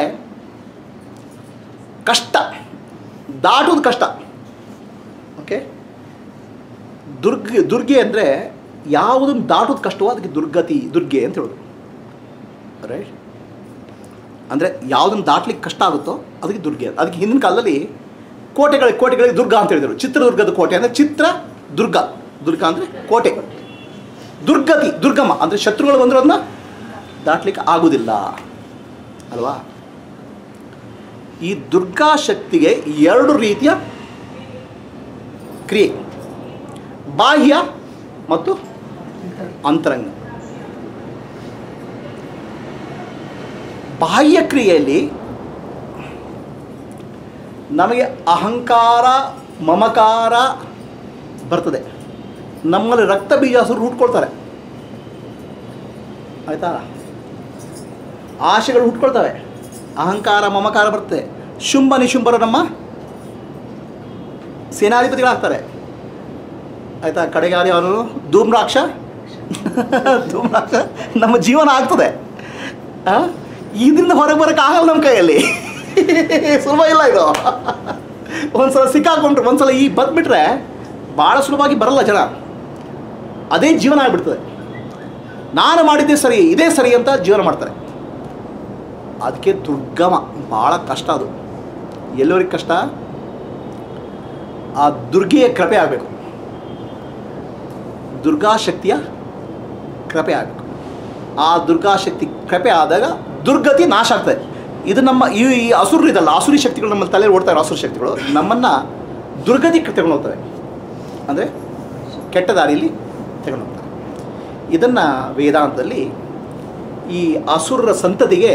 Speaker 1: ಕಷ್ಟ ದಾಟೋದು ಕಷ್ಟ ಓಕೆ ದುರ್ಗ ದುರ್ಗೆ ಅಂದರೆ ಯಾವುದನ್ನು ದಾಟೋದು ಕಷ್ಟವೋ ಅದಕ್ಕೆ ದುರ್ಗತಿ ದುರ್ಗೆ ಅಂತ ಹೇಳೋದು ರೈಟ್ ಅಂದರೆ ಯಾವುದನ್ನು ದಾಟ್ಲಿಕ್ಕೆ ಕಷ್ಟ ಆಗುತ್ತೋ ಅದಕ್ಕೆ ದುರ್ಗೆ ಅದಕ್ಕೆ ಹಿಂದಿನ ಕಾಲದಲ್ಲಿ ಕೋಟೆಗಳಿಗೆ ಕೋಟೆಗಳಿಗೆ ದುರ್ಗ ಅಂತ ಹೇಳಿದರು ಚಿತ್ರದುರ್ಗದ ಕೋಟೆ ಅಂದರೆ ಚಿತ್ರ ದುರ್ಗ ದುರ್ಗ ಅಂದರೆ ಕೋಟೆ ದುರ್ಗತಿ ದುರ್ಗಮ ಅಂದರೆ ಶತ್ರುಗಳು ಬಂದರೂ ಅದನ್ನ ದಾಟ್ಲಿಕ್ಕೆ ಆಗೋದಿಲ್ಲ ಅಲ್ವಾ ಈ ದುರ್ಗಾ ಶಕ್ತಿಗೆ ಎರಡು ರೀತಿಯ ಕ್ರಿಯೆ ಬಾಹ್ಯ ಮತ್ತು ಅಂತರಂಗ ಬಾಹ್ಯ ಕ್ರಿಯೆಯಲ್ಲಿ ನಮಗೆ ಅಹಂಕಾರ ಮಮಕಾರ ಬರ್ತದೆ ನಮ್ಮಲ್ಲಿ ರಕ್ತ ಬೀಜಾಸುರು ಹುಟ್ಕೊಳ್ತಾರೆ ಆಯ್ತಾ ಆಶೆಗಳು ಹುಟ್ಕೊಳ್ತವೆ ಅಹಂಕಾರ ಮಮಕಾರ ಬರ್ತದೆ ಶುಂಭ ನಿಶುಂಭರು ನಮ್ಮ ಸೇನಾಧಿಪತಿಗಳಾಗ್ತಾರೆ ಆಯ್ತಾ ಕಡೆಗೆ ಯಾರು ಯಾರು ಧೂಮ್ರಾಕ್ಷ ಧೂಮ್ರಾಕ್ಷ ನಮ್ಮ ಜೀವನ ಆಗ್ತದೆ ಆ? ಇದರಿಂದ ಹೊರಗೆ ಬರೋಕ್ಕೆ ಆಗಲ್ಲ ನಮ್ಮ ಕೈಯಲ್ಲಿ ಸುಲಭ ಇಲ್ಲ ಇದು ಒಂದ್ಸಲ ಸಿಕ್ಕಾಕೊಂಡ್ರೆ ಒಂದ್ಸಲ ಈ ಬಂದ್ಬಿಟ್ರೆ ಭಾಳ ಸುಲಭವಾಗಿ ಬರಲ್ಲ ಜನ ಅದೇ ಜೀವನ ಆಗಿಬಿಡ್ತದೆ ನಾನು ಮಾಡಿದ್ದೇ ಸರಿ ಇದೇ ಸರಿ ಅಂತ ಜೀವನ ಮಾಡ್ತಾರೆ ಅದಕ್ಕೆ ದುರ್ಗಮ ಭಾಳ ಕಷ್ಟ ಅದು ಎಲ್ಲರಿಗೆ ಕಷ್ಟ ಆ ದುರ್ಗೆಯ ಕೃಪೆ ಆಗಬೇಕು ದುರ್ಗಾಶಕ್ತಿಯ ಕೃಪೆ ಆಗಬೇಕು ಆ ದುರ್ಗಾಶಕ್ತಿ ಕೃಪೆ ಆದಾಗ ದುರ್ಗತಿ ನಾಶ ಆಗ್ತದೆ ಇದು ನಮ್ಮ ಈ ಈ ಅಸುರು ಇದಲ್ಲ ಆಸುರಿ ಶಕ್ತಿಗಳು ನಮ್ಮ ತಲೆಯಲ್ಲಿ ಓಡ್ತಾ ಇರೋ ಆಸುರಿ ಶಕ್ತಿಗಳು ನಮ್ಮನ್ನು ದುರ್ಗತಿ ತಗೊಂಡು ಹೋಗ್ತವೆ ಅಂದರೆ ಕೆಟ್ಟ ದಾರಿಯಲ್ಲಿ ತಗೊಂಡು ಹೋಗ್ತವೆ ಇದನ್ನು ವೇದಾಂತದಲ್ಲಿ ಈ ಅಸುರರ ಸಂತತಿಗೆ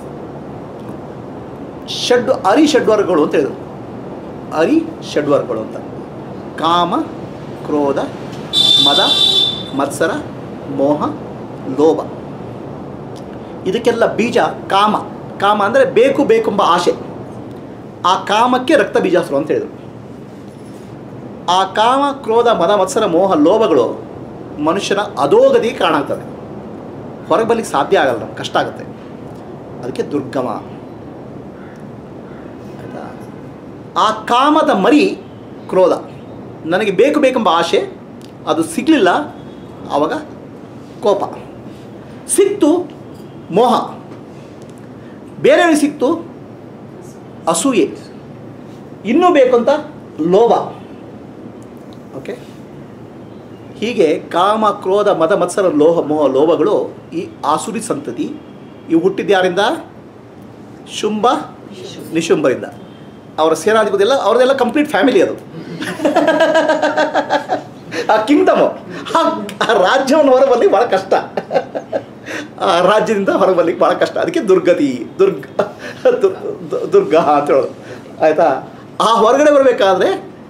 Speaker 1: ಷಡ್ ಅರಿ ಷಡ್ವರ್ಗಗಳು ಅಂತ ಹೇಳಿದರು ಅರಿ ಷಡ್ವರ್ಗಗಳು ಅಂತ ಕಾಮ ಕ್ರೋಧ ಮದ ಮತ್ಸರ ಮೋಹ ಲೋಭ ಇದಕ್ಕೆಲ್ಲ ಬೀಜ ಕಾಮ ಕಾಮ ಅಂದರೆ ಬೇಕು ಬೇಕೆಂಬ ಆಸೆ ಆ ಕಾಮಕ್ಕೆ ರಕ್ತ ಬೀಜಾಸುರು ಅಂತ ಹೇಳಿದರು ಆ ಕಾಮ ಕ್ರೋಧ ಮದ ಮತ್ಸರ ಮೋಹ ಲೋಭಗಳು ಮನುಷ್ಯನ ಅಧೋಗತಿಗೆ ಕಾರಣ ಆಗ್ತದೆ ಹೊರಗೆ ಬರ್ಲಿಕ್ಕೆ ಸಾಧ್ಯ ಆಗಲ್ಲ ನಮ್ಗೆ ಕಷ್ಟ ಆಗುತ್ತೆ ಅದಕ್ಕೆ ದುರ್ಗಮ ಆಯಿತಾ ಆ ಕಾಮದ ಮರಿ ಕ್ರೋಧ ನನಗೆ ಬೇಕು ಬೇಕೆಂಬ ಆಸೆ ಅದು ಸಿಗಲಿಲ್ಲ ಆವಾಗ ಕೋಪ ಸಿಕ್ತು ಮೋಹ ಬೇರೆಯವ್ರಿಗೆ ಸಿಕ್ತು ಅಸೂಯೆ ಇನ್ನೂ ಬೇಕು ಅಂತ ಲೋಭ ಓಕೆ ಹೀಗೆ ಕಾಮ ಕ್ರೋಧ ಮದ ಮತ್ಸರ ಲೋಹ ಮೋಹ ಲೋಭಗಳು ಈ ಆಸುರಿ ಸಂತತಿ ಇವು ಹುಟ್ಟಿದ್ದು ಯಾರಿಂದ ಶುಂಭ ನಿಶುಂಭರಿಂದ ಅವರ ಸೇನಾಧಿಪತಿ ಎಲ್ಲ ಅವ್ರದ್ದೆಲ್ಲ ಕಂಪ್ಲೀಟ್ ಫ್ಯಾಮಿಲಿ ಅದು ಆ ಕಿಂಗ್ಡಮು ಆ ರಾಜ್ಯವನ್ನು ಹೊರಬರ್ಲಿಕ್ಕೆ ಭಾಳ ಕಷ್ಟ ಆ ರಾಜ್ಯದಿಂದ ಹೊರಬರ್ಲಿಕ್ಕೆ ಭಾಳ ಕಷ್ಟ ಅದಕ್ಕೆ ದುರ್ಗತಿ ದುರ್ಗ ದುರ್- ದು- ದುರ್ಗ ಅಂತ ಹೇಳೋದು ಆಯಿತಾ ಆ ಹೊರಗಡೆ ಬರಬೇಕಾದ್ರೆ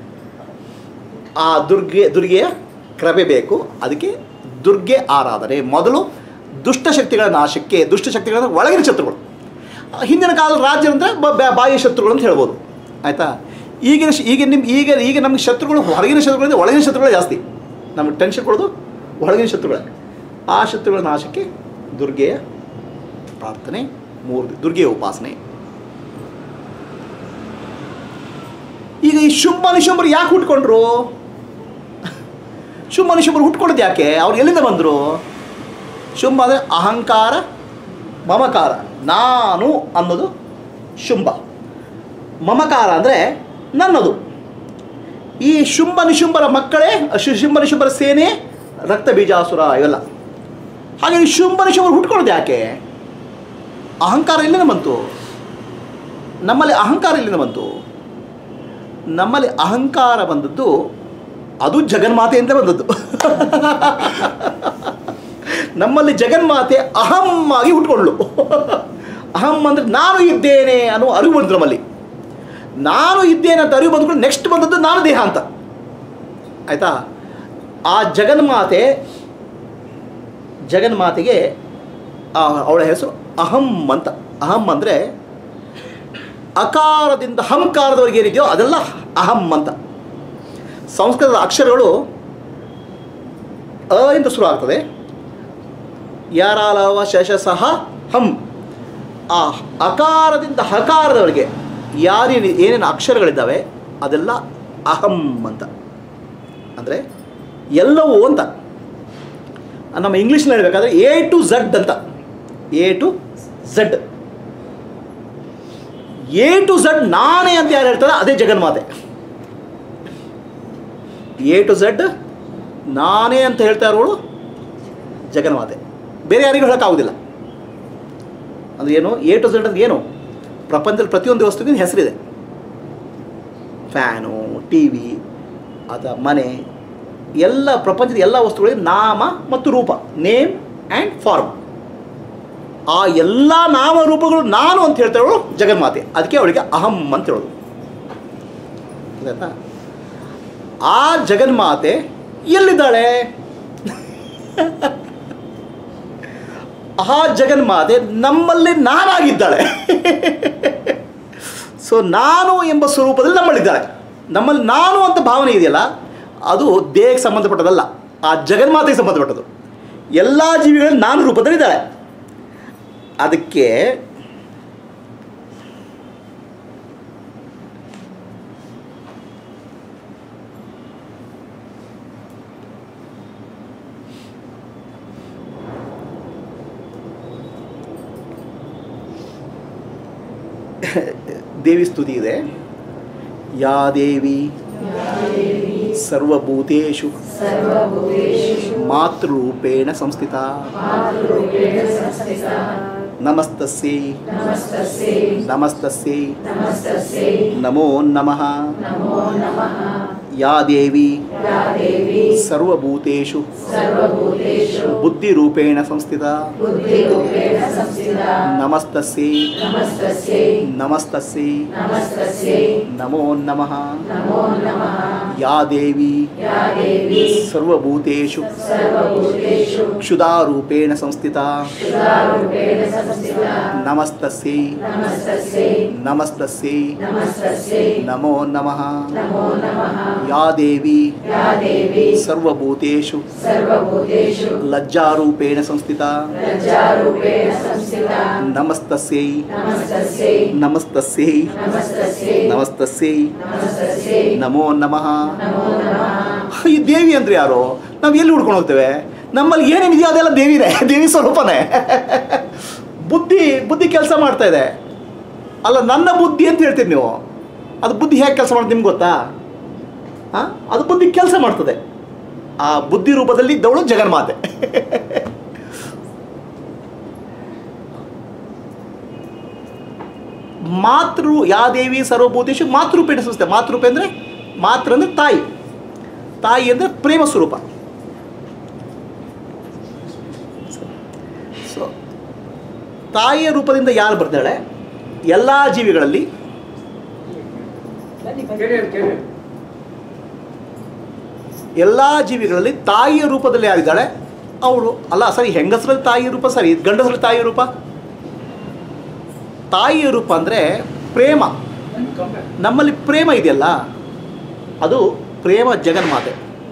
Speaker 1: ಆ ದುರ್ಗೆ ದುರ್ಗೆಯ ಕೃಪೆ ಬೇಕು ಅದಕ್ಕೆ ದುರ್ಗೆ ಆರಾಧನೆ ಮೊದಲು ದುಷ್ಟಶಕ್ತಿಗಳ ನಾಶಕ್ಕೆ ದುಷ್ಟಶಕ್ತಿಗಳ ಒಳಗಿನ ಶತ್ರುಗಳು ಆ, ಹಿಂದಿನ ಕಾಲದ ರಾಜ್ಯ ಅಂದರೆ ಬಾಹ್ಯ ಶತ್ರುಗಳು ಅಂತ ಹೇಳ್ಬೋದು ಆಯಿತಾ ಈಗಿನ ಶ್- ಈಗ ನಿಮ್ಮ ಈಗ ಈಗ ನಮಗೆ ಶತ್ರುಗಳು ಹೊರಗಿನ ಶತ್ರುಗಳಿಂದ ಒಳಗಿನ ಶತ್ರುಗಳೇ ಜಾಸ್ತಿ ನಮಗೆ ಟೆನ್ಷನ್ ಕೊಡೋದು ಒಳಗಿನ ಶತ್ರುಗಳೇ ಆ ಶತ್ರುಗಳ ನಾಶಕ್ಕೆ ದುರ್ಗೆಯ ಪ್ರಾರ್ಥನೆ ಮೂರು ದುರ್ಗೆಯ ಉಪಾಸನೆ ಈಗ ಈ ಶುಂಭ ನಿಶುಂಭರು ಯಾಕೆ ಹುಟ್ಕೊಂಡ್ರು ಶುಂಭ ನಿಶುಂಭರು ಹುಟ್ಕೊಳ್ಳೋದು ಯಾಕೆ ಅವ್ರು ಎಲ್ಲಿಂದ ಬಂದರು ಶುಂಭ ಅಂದರೆ ಅಹಂಕಾರ ಮಮಕಾರ ನಾನು ಅನ್ನೋದು ಶುಂಭ ಮಮಕಾರ ಅಂದರೆ ನನ್ನದು ಈ ಶುಂಭ ನಿಶುಂಭರ ಮಕ್ಕಳೇ ಶು- ಶುಂಭ ನಿಶುಂಭರ ಸೇನೆ ರಕ್ತ ಬೀಜಾಸುರ ಇವೆಲ್ಲ ಹಾಗೆ ಈ ಶುಂಭ ನಿಶುಂಭರು ಹುಟ್ಕೊಳ್ಳೋದು ಯಾಕೆ ಅಹಂಕಾರ ಎಲ್ಲಿಂದ ಬಂತು ನಮ್ಮಲ್ಲಿ ಅಹಂಕಾರ ಎಲ್ಲಿಂದ ಬಂತು ನಮ್ಮಲ್ಲಿ ಅಹಂಕಾರ ಬಂದದ್ದು ಅದು ಜಗನ್ಮಾತೆಯಿಂದ ಬಂದದ್ದು ನಮ್ಮಲ್ಲಿ ಜಗನ್ಮಾತೆ ಅಹಂ ಆಗಿ ಹುಟ್ಕೊಂಡ್ಳು ಅಹಂ ಅಂದರೆ ನಾನು ಇದ್ದೇನೆ ಅನ್ನೋ ಅರಿವು ಬಂತು ನಮ್ಮಲ್ಲಿ ನಾನು ಇದ್ದೇನೆ ಅಂತ ಅರಿವು ಬಂದ್ಕೊಂಡು ನೆಕ್ಸ್ಟ್ ಬಂದದ್ದು ನಾನು ದೇಹ ಅಂತ ಆಯಿತಾ ಆ ಜಗನ್ಮಾತೆ ಜಗನ್ಮಾತೆಗೆ ಆ ಅವಳ ಹೆಸರು ಅಹಂ ಅಂತ ಅಹಂ ಅಂದರೆ ಅಕಾರದಿಂದ ಹಂಕಾರದವರೆಗೆ ಏನಿದೆಯೋ ಅದೆಲ್ಲ ಅಹಂ ಅಂತ ಸಂಸ್ಕೃತದ ಅಕ್ಷರಗಳು ಅ ಇಂದ ಶುರು ಆಗ್ತದೆ ಯಾರಾಲವ ಶಶ ಸಹ ಹಂ ಆ ಅಕಾರದಿಂದ ಹಕಾರದವರೆಗೆ ಯಾರೇನು ಏನೇನು ಅಕ್ಷರಗಳಿದ್ದಾವೆ ಅದೆಲ್ಲ ಅಹಂ ಅಂತ ಅಂದರೆ ಎಲ್ಲವೂ ಅಂತ ನಮ್ಮ ಇಂಗ್ಲೀಷ್ನಲ್ಲಿ ಹೇಳಬೇಕಾದ್ರೆ ಎ ಟು ಝಡ್ ಅಂತ A to Z A to Z ನಾನೇ ಅಂತ ಯಾರು ಹೇಳ್ತಾರೆ ಅದೇ ಜಗನ್ಮಾತೆ ಎ ಟು ಝಡ್ ನಾನೇ ಅಂತ ಹೇಳ್ತಾ ಇರೋಳು ಜಗನ್ಮಾತೆ ಬೇರೆ ಯಾರಿಗೂ ಹೇಳೋಕ್ಕಾಗೋದಿಲ್ಲ ಅಂದರೆ ಏನು ಎ ಟು ಝಡ್ ಅಂದ್ರೆ ಏನು ಪ್ರಪಂಚದಲ್ಲಿ ಪ್ರತಿಯೊಂದು ವಸ್ತುವಿನ ಹೆಸರಿದೆ ಫ್ಯಾನು ಟಿ ವಿ ಅಥವಾ ಮನೆ ಎಲ್ಲ ಪ್ರಪಂಚದ ಎಲ್ಲ ವಸ್ತುಗಳಿಗೆ ನಾಮ ಮತ್ತು ರೂಪ ನೇಮ್ ಆ್ಯಂಡ್ ಫಾರ್ಮ್ ಆ ಎಲ್ಲ ನಾಮರೂಪಗಳು ನಾನು ಅಂತ ಹೇಳ್ತಾ ಇರೋಳು ಜಗನ್ಮಾತೆ ಅದಕ್ಕೆ ಅವಳಿಗೆ ಅಹಂ ಅಂತ ಹೇಳೋದು ಗೊತ್ತಾಯ್ತಾ ಆ ಜಗನ್ಮಾತೆ ಎಲ್ಲಿದ್ದಾಳೆ ಆ ಜಗನ್ಮಾತೆ ನಮ್ಮಲ್ಲಿ ನಾನಾಗಿದ್ದಾಳೆ ಸೊ ನಾನು ಎಂಬ ಸ್ವರೂಪದಲ್ಲಿ ನಮ್ಮಲ್ಲಿದ್ದಾಳೆ ನಮ್ಮಲ್ಲಿ ನಾನು ಅಂತ ಭಾವನೆ ಇದೆಯಲ್ಲ ಅದು ದೇಹಕ್ಕೆ ಸಂಬಂಧಪಟ್ಟದಲ್ಲ ಆ ಜಗನ್ಮಾತೆಗೆ ಸಂಬಂಧಪಟ್ಟದ್ದು ಎಲ್ಲ ಜೀವಿಗಳಲ್ಲಿ ನಾನು ರೂಪದಲ್ಲಿದ್ದಾಳೆ ಅದಕ್ಕೆ ದೇವಿ ಸ್ತುತಿ ಇದೆ ಯಾ ದೇವಿ ಸರ್ವಭೂತೇಷು ಮಾತೃರೂಪೇಣ ಸಂಸ್ಥಿತ ನಮಸ್ತಸ್ಯೈ ನಮಸ್ತಸ್ಯೈ ನಮೋ ನಮಃ ಯಾ ದೇವಿ ಸರ್ವಭೂತೇಷು ಬುದ್ಧಿರೂಪೇಣ ಸಂಸ್ಥಿತ ನಮಸ್ತಸ್ಯೈ ನಮಸ್ತಸ್ಯೈ ನಮೋ ನಮಃ ಯಾ ದೇವಿ ಸರ್ವಭೂತೇಷು ಕ್ಷುಧಾರೂಪೇಣ ಸಂಸ್ಥಿತ ನಮಸ್ತಸ್ಯೈ ನಮಸ್ತಸ್ಯೈ ನಮೋ ನಮಃ ಯಾ ದೇವಿ ಸರ್ವಭೂತೇಷು ಲಜ್ಜಾರೂಪೇಣ ಸಂಸ್ಥಿತ ನಮಸ್ತಸ್ಯೈ ನಮಸ್ತಸ್ಯೈ ನಮಸ್ತಸ್ಯೈ ನಮೋ ನಮಃ ಈ ದೇವಿ ಅಂದ್ರೆ ಯಾರು ನಾವು ಎಲ್ಲಿ ಹುಡ್ಕೊಂಡು ಹೋಗ್ತೇವೆ ನಮ್ಮಲ್ಲಿ ಏನೇನಿದೆಯೋ ಅದೆಲ್ಲ ದೇವಿನೇ ದೇವಿ ಸ್ವರೂಪನೇ ಬುದ್ಧಿ ಬುದ್ಧಿ ಕೆಲಸ ಮಾಡ್ತಾ ಇದೆ ಅಲ್ಲ ನನ್ನ ಬುದ್ಧಿ ಅಂತ ಹೇಳ್ತೀರಿ ನೀವು ಅದು ಬುದ್ಧಿ ಹೇಗೆ ಕೆಲಸ ಮಾಡುತ್ತೆ ನಿಮ್ಗೆ ಗೊತ್ತಾ ಹಾಂ ಅದು ಬುದ್ಧಿ ಕೆಲಸ ಮಾಡ್ತದೆ ಆ ಬುದ್ಧಿ ರೂಪದಲ್ಲಿ ಇದ್ದವಳು ಜಗನ್ಮಾತೆ ಮಾತೃ ಯಾ ದೇವಿ ಸರ್ವಭೂತೇಶು ಮಾತೃಪೇಣ ಸಂಸ್ಥೆ ಮಾತೃಪೆ ಅಂದರೆ ಮಾತೃ ಅಂದರೆ ತಾಯಿ ತಾಯಿ ಅಂದರೆ ಪ್ರೇಮ ಸ್ವರೂಪ ಸೊ ತಾಯಿಯ ರೂಪದಿಂದ ಯಾರು ಬರ್ತಾಳೆ ಎಲ್ಲ ಜೀವಿಗಳಲ್ಲಿ ಎಲ್ಲ ಜೀವಿಗಳಲ್ಲಿ ತಾಯಿಯ ರೂಪದಲ್ಲಿ ಯಾರಿದ್ದಾಳೆ ಅವಳು ಅಲ್ಲ ಸರಿ ಹೆಂಗಸರಲ್ಲಿ ತಾಯಿಯ ರೂಪ ಸರಿ ಗಂಡಸರಲ್ಲಿ ತಾಯಿಯ ರೂಪ ತಾಯಿಯ ರೂಪ ಅಂದರೆ ಪ್ರೇಮ ನಮ್ಮಲ್ಲಿ ಪ್ರೇಮ ಇದೆಯಲ್ಲ ಅದು ಪ್ರೇಮ ಜಗನ್ಮಾತೆ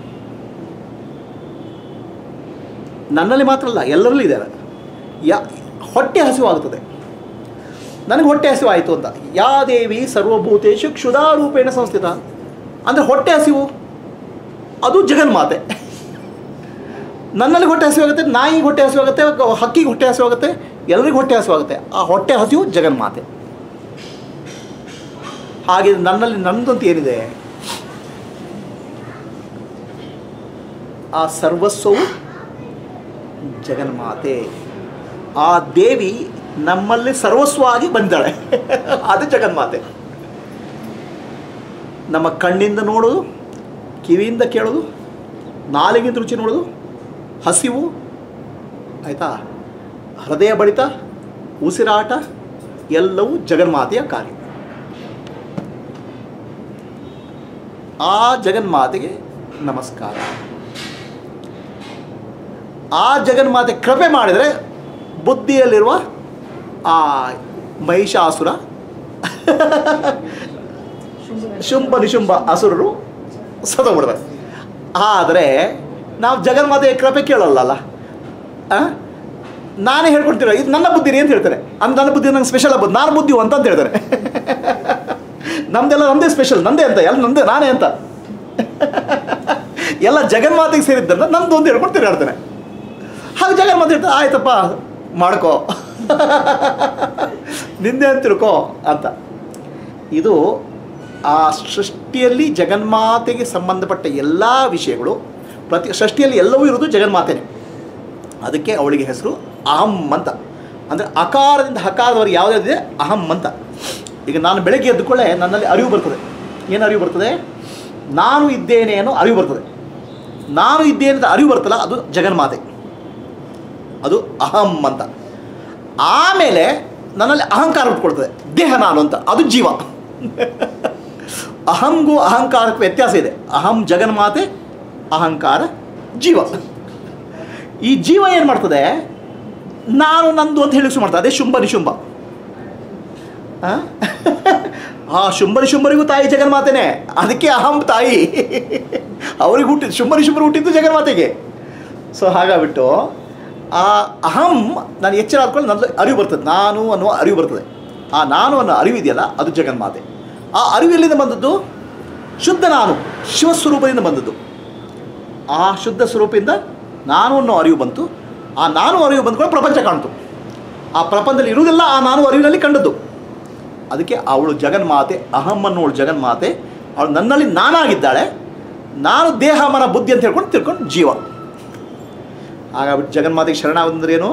Speaker 1: ನನ್ನಲ್ಲಿ ಮಾತ್ರ ಅಲ್ಲ ಎಲ್ಲರಲ್ಲೂ ಇದೆ ಯಾ ಹೊಟ್ಟೆ ಹಸಿವಾಗುತ್ತದೆ ನನಗೆ ಹೊಟ್ಟೆ ಹಸಿವು ಆಯಿತು ಅಂತ ಯಾ ದೇವಿ ಸರ್ವಭೂತೇಶು ಕ್ಷುಧಾರೂಪೇಣ ಸಂಸ್ಥಿತ ಅಂದರೆ ಹೊಟ್ಟೆ ಹಸಿವು ಅದು ಜಗನ್ಮಾತೆ ನನ್ನಲ್ಲಿ ಹೊಟ್ಟೆ ಹಸಿವಾಗುತ್ತೆ ನಾಯಿಗೆ ಹೊಟ್ಟೆ ಹಸಿವಾಗುತ್ತೆ ಹಕ್ಕಿಗೆ ಹೊಟ್ಟೆ ಹಸಿವಾಗುತ್ತೆ ಎಲ್ಲರಿಗೂ ಹೊಟ್ಟೆ ಹಸಿವಾಗುತ್ತೆ ಆ ಹೊಟ್ಟೆ ಹಸಿವು ಜಗನ್ಮಾತೆ ಹಾಗೆ ನನ್ನಲ್ಲಿ ನನ್ನದಂತ ಏನಿದೆ ಆ ಸರ್ವಸ್ವವು ಜಗನ್ಮಾತೆ ಆ ದೇವಿ ನಮ್ಮಲ್ಲಿ ಸರ್ವಸ್ವವಾಗಿ ಬಂದಾಳೆ ಅದು ಜಗನ್ಮಾತೆ ನಮ್ಮ ಕಣ್ಣಿಂದ ನೋಡೋದು ಕಿವಿಯಿಂದ ಕೇಳೋದು ನಾಲಿಗಿಂದ ರುಚಿ ನೋಡೋದು ಹಸಿವು ಆಯಿತಾ ಹೃದಯ ಬಡಿತ ಉಸಿರಾಟ ಎಲ್ಲವೂ ಜಗನ್ಮಾತೆಯ ಕಾರ್ಯ ಆ ಜಗನ್ಮಾತೆಗೆ ನಮಸ್ಕಾರ ಆ ಜಗನ್ಮಾತೆ ಕೃಪೆ ಮಾಡಿದರೆ ಬುದ್ಧಿಯಲ್ಲಿರುವ ಆ ಮಹಿಷಾಸುರ ಶುಂಭ ನಿಶುಂಭ ಅಸುರರು ಸತ್ತೋಗ್ಬಿಡ್ತಾರೆ ಆದರೆ ನಾವು ಜಗನ್ಮಾತೆಯ ಕೃಪೆ ಕೇಳೋಲ್ಲಲ್ಲ ಆ? ನಾನೇ ಹೇಳ್ಕೊಡ್ತೀರ ಇದು ನನ್ನ ಬುದ್ಧಿರಿ ಅಂತ ಹೇಳ್ತಾರೆ ಅಂದ್ರೆ ನನ್ನ ಬುದ್ಧಿ ನಂಗೆ ಸ್ಪೆಷಲ್ ಆಗ್ಬೋದು ನಾನು ಬುದ್ಧಿವಂತ ಅಂತ ಹೇಳ್ತಾರೆ ನಮ್ದೆಲ್ಲ ನಮ್ಮದೇ ಸ್ಪೆಷಲ್ ನಂದೇ ಅಂತ ಎಲ್ಲ ನಂದೇ ನಾನೇ ಅಂತ ಎಲ್ಲ ಜಗನ್ಮಾತೆಗೆ ಸೇರಿದ್ದಂತ ನಮ್ದು ಒಂದು ಹೇಳ್ಕೊಡ್ತೀರಿ ಹೇಳ್ತಾನೆ ಹಾಗೆ ಜಗನ್ಮಾತೆ ಹೇಳ್ತಾರೆ ಆಯ್ತಪ್ಪ ಮಾಡ್ಕೋ ನಿಂದೆ ಅಂತ ತಿಳ್ಕೋ ಅಂತ ಇದು ಆ ಸೃಷ್ಟಿಯಲ್ಲಿ ಜಗನ್ಮಾತೆಗೆ ಸಂಬಂಧಪಟ್ಟ ಎಲ್ಲ ವಿಷಯಗಳು ಪ್ರತಿ ಸೃಷ್ಟಿಯಲ್ಲಿ ಎಲ್ಲವೂ ಇರೋದು ಜಗನ್ಮಾತೆನೇ ಅದಕ್ಕೆ ಅವಳಿಗೆ ಹೆಸರು ಅಹಂ ಅಂತ ಅಂದರೆ ಅಕಾರದಿಂದ ಹಕಾರದವರೆಗೆ ಯಾವುದಿದೆ ಅಹಂ ಅಂತ ಈಗ ನಾನು ಬೆಳಗ್ಗೆ ಎದ್ದುಕೊಳ್ಳೆ ನನ್ನಲ್ಲಿ ಅರಿವು ಬರ್ತದೆ ಏನು ಅರಿವು ಬರ್ತದೆ ನಾನು ಇದ್ದೇನೆ ಅನ್ನೋ ಅರಿವು ಬರ್ತದೆ ನಾನು ಇದ್ದೇನೆ ಅಂತ ಅರಿವು ಬರ್ತಲ್ಲ ಅದು ಜಗನ್ಮಾತೆ ಅದು ಅಹಂ ಅಂತ ಆಮೇಲೆ ನನ್ನಲ್ಲಿ ಅಹಂಕಾರ ಉಟ್ಕೊಳ್ತದೆ ದೇಹ ನಾನು ಅಂತ ಅದು ಜೀವ ಅಹಂಗೂ ಅಹಂಕಾರಕ್ಕೂ ವ್ಯತ್ಯಾಸ ಇದೆ ಅಹಂ ಜಗನ್ಮಾತೆ ಅಹಂಕಾರ ಜೀವ ಈ ಜೀವ ಏನು ಮಾಡ್ತದೆ ನಾನು ನಂದು ಅಂತ ಹೇಳಿ ಶುರು ಮಾಡ್ತದೆ ಅದೇ ಶುಂಭ ನಿಶುಂಭ ಆ? ಆ ಶುಂಭ ನಿಶುಂಭರಿಗೂ ತಾಯಿ ಜಗನ್ಮಾತೆನೇ ಅದಕ್ಕೆ ಅಹಂ ತಾಯಿ ಅವ್ರಿಗೆ ಹುಟ್ಟಿದ್ದು ಶುಂಭ ನಿಶುಂಭರು ಹುಟ್ಟಿದ್ದು ಜಗನ್ಮಾತೆಗೆ ಸೊ ಹಾಗಾಗ್ಬಿಟ್ಟು ಆ ಅಹಂ ನಾನು ಎಚ್ಚರ ಆದ್ಕೊಂಡು ನನ್ನ ಅರಿವು ಬರ್ತದೆ ನಾನು ಅನ್ನುವ ಅರಿವು ಬರ್ತದೆ ಆ ನಾನು ಅನ್ನೋ ಅರಿವು ಇದೆಯಲ್ಲ ಅದು ಜಗನ್ಮಾತೆ ಆ ಅರಿವು ಎಲ್ಲಿಂದ ಬಂದದ್ದು ಶುದ್ಧ ನಾನು ಶಿವಸ್ವರೂಪದಿಂದ ಬಂದದ್ದು ಆ ಶುದ್ಧ ಸ್ವರೂಪದಿಂದ ನಾನು ಅನ್ನೋ ಅರಿವು ಬಂತು ಆ ನಾನು ಅರಿವು ಬಂದ್ಕೊಂಡು ಪ್ರಪಂಚ ಕಾಣ್ತು ಆ ಪ್ರಪಂಚದಲ್ಲಿ ಇರುವುದೆಲ್ಲ ಆ ನಾನು ಅರಿವಿನಲ್ಲಿ ಕಂಡದ್ದು ಅದಕ್ಕೆ ಅವಳು ಜಗನ್ಮಾತೆ ಅಹಂ ಅನ್ನೋಳು ಜಗನ್ಮಾತೆ ಅವಳು ನನ್ನಲ್ಲಿ ನಾನಾಗಿದ್ದಾಳೆ ನಾನು ದೇಹ ಮನ ಬುದ್ಧಿ ಅಂತ ಹೇಳ್ಕೊಂಡು ತಿಳ್ಕೊಂಡು ಜೀವ ಹಾಗಾಗ್ಬಿಟ್ಟು ಜಗನ್ಮಾತೆಗೆ ಶರಣಾಗಂದ್ರೇನು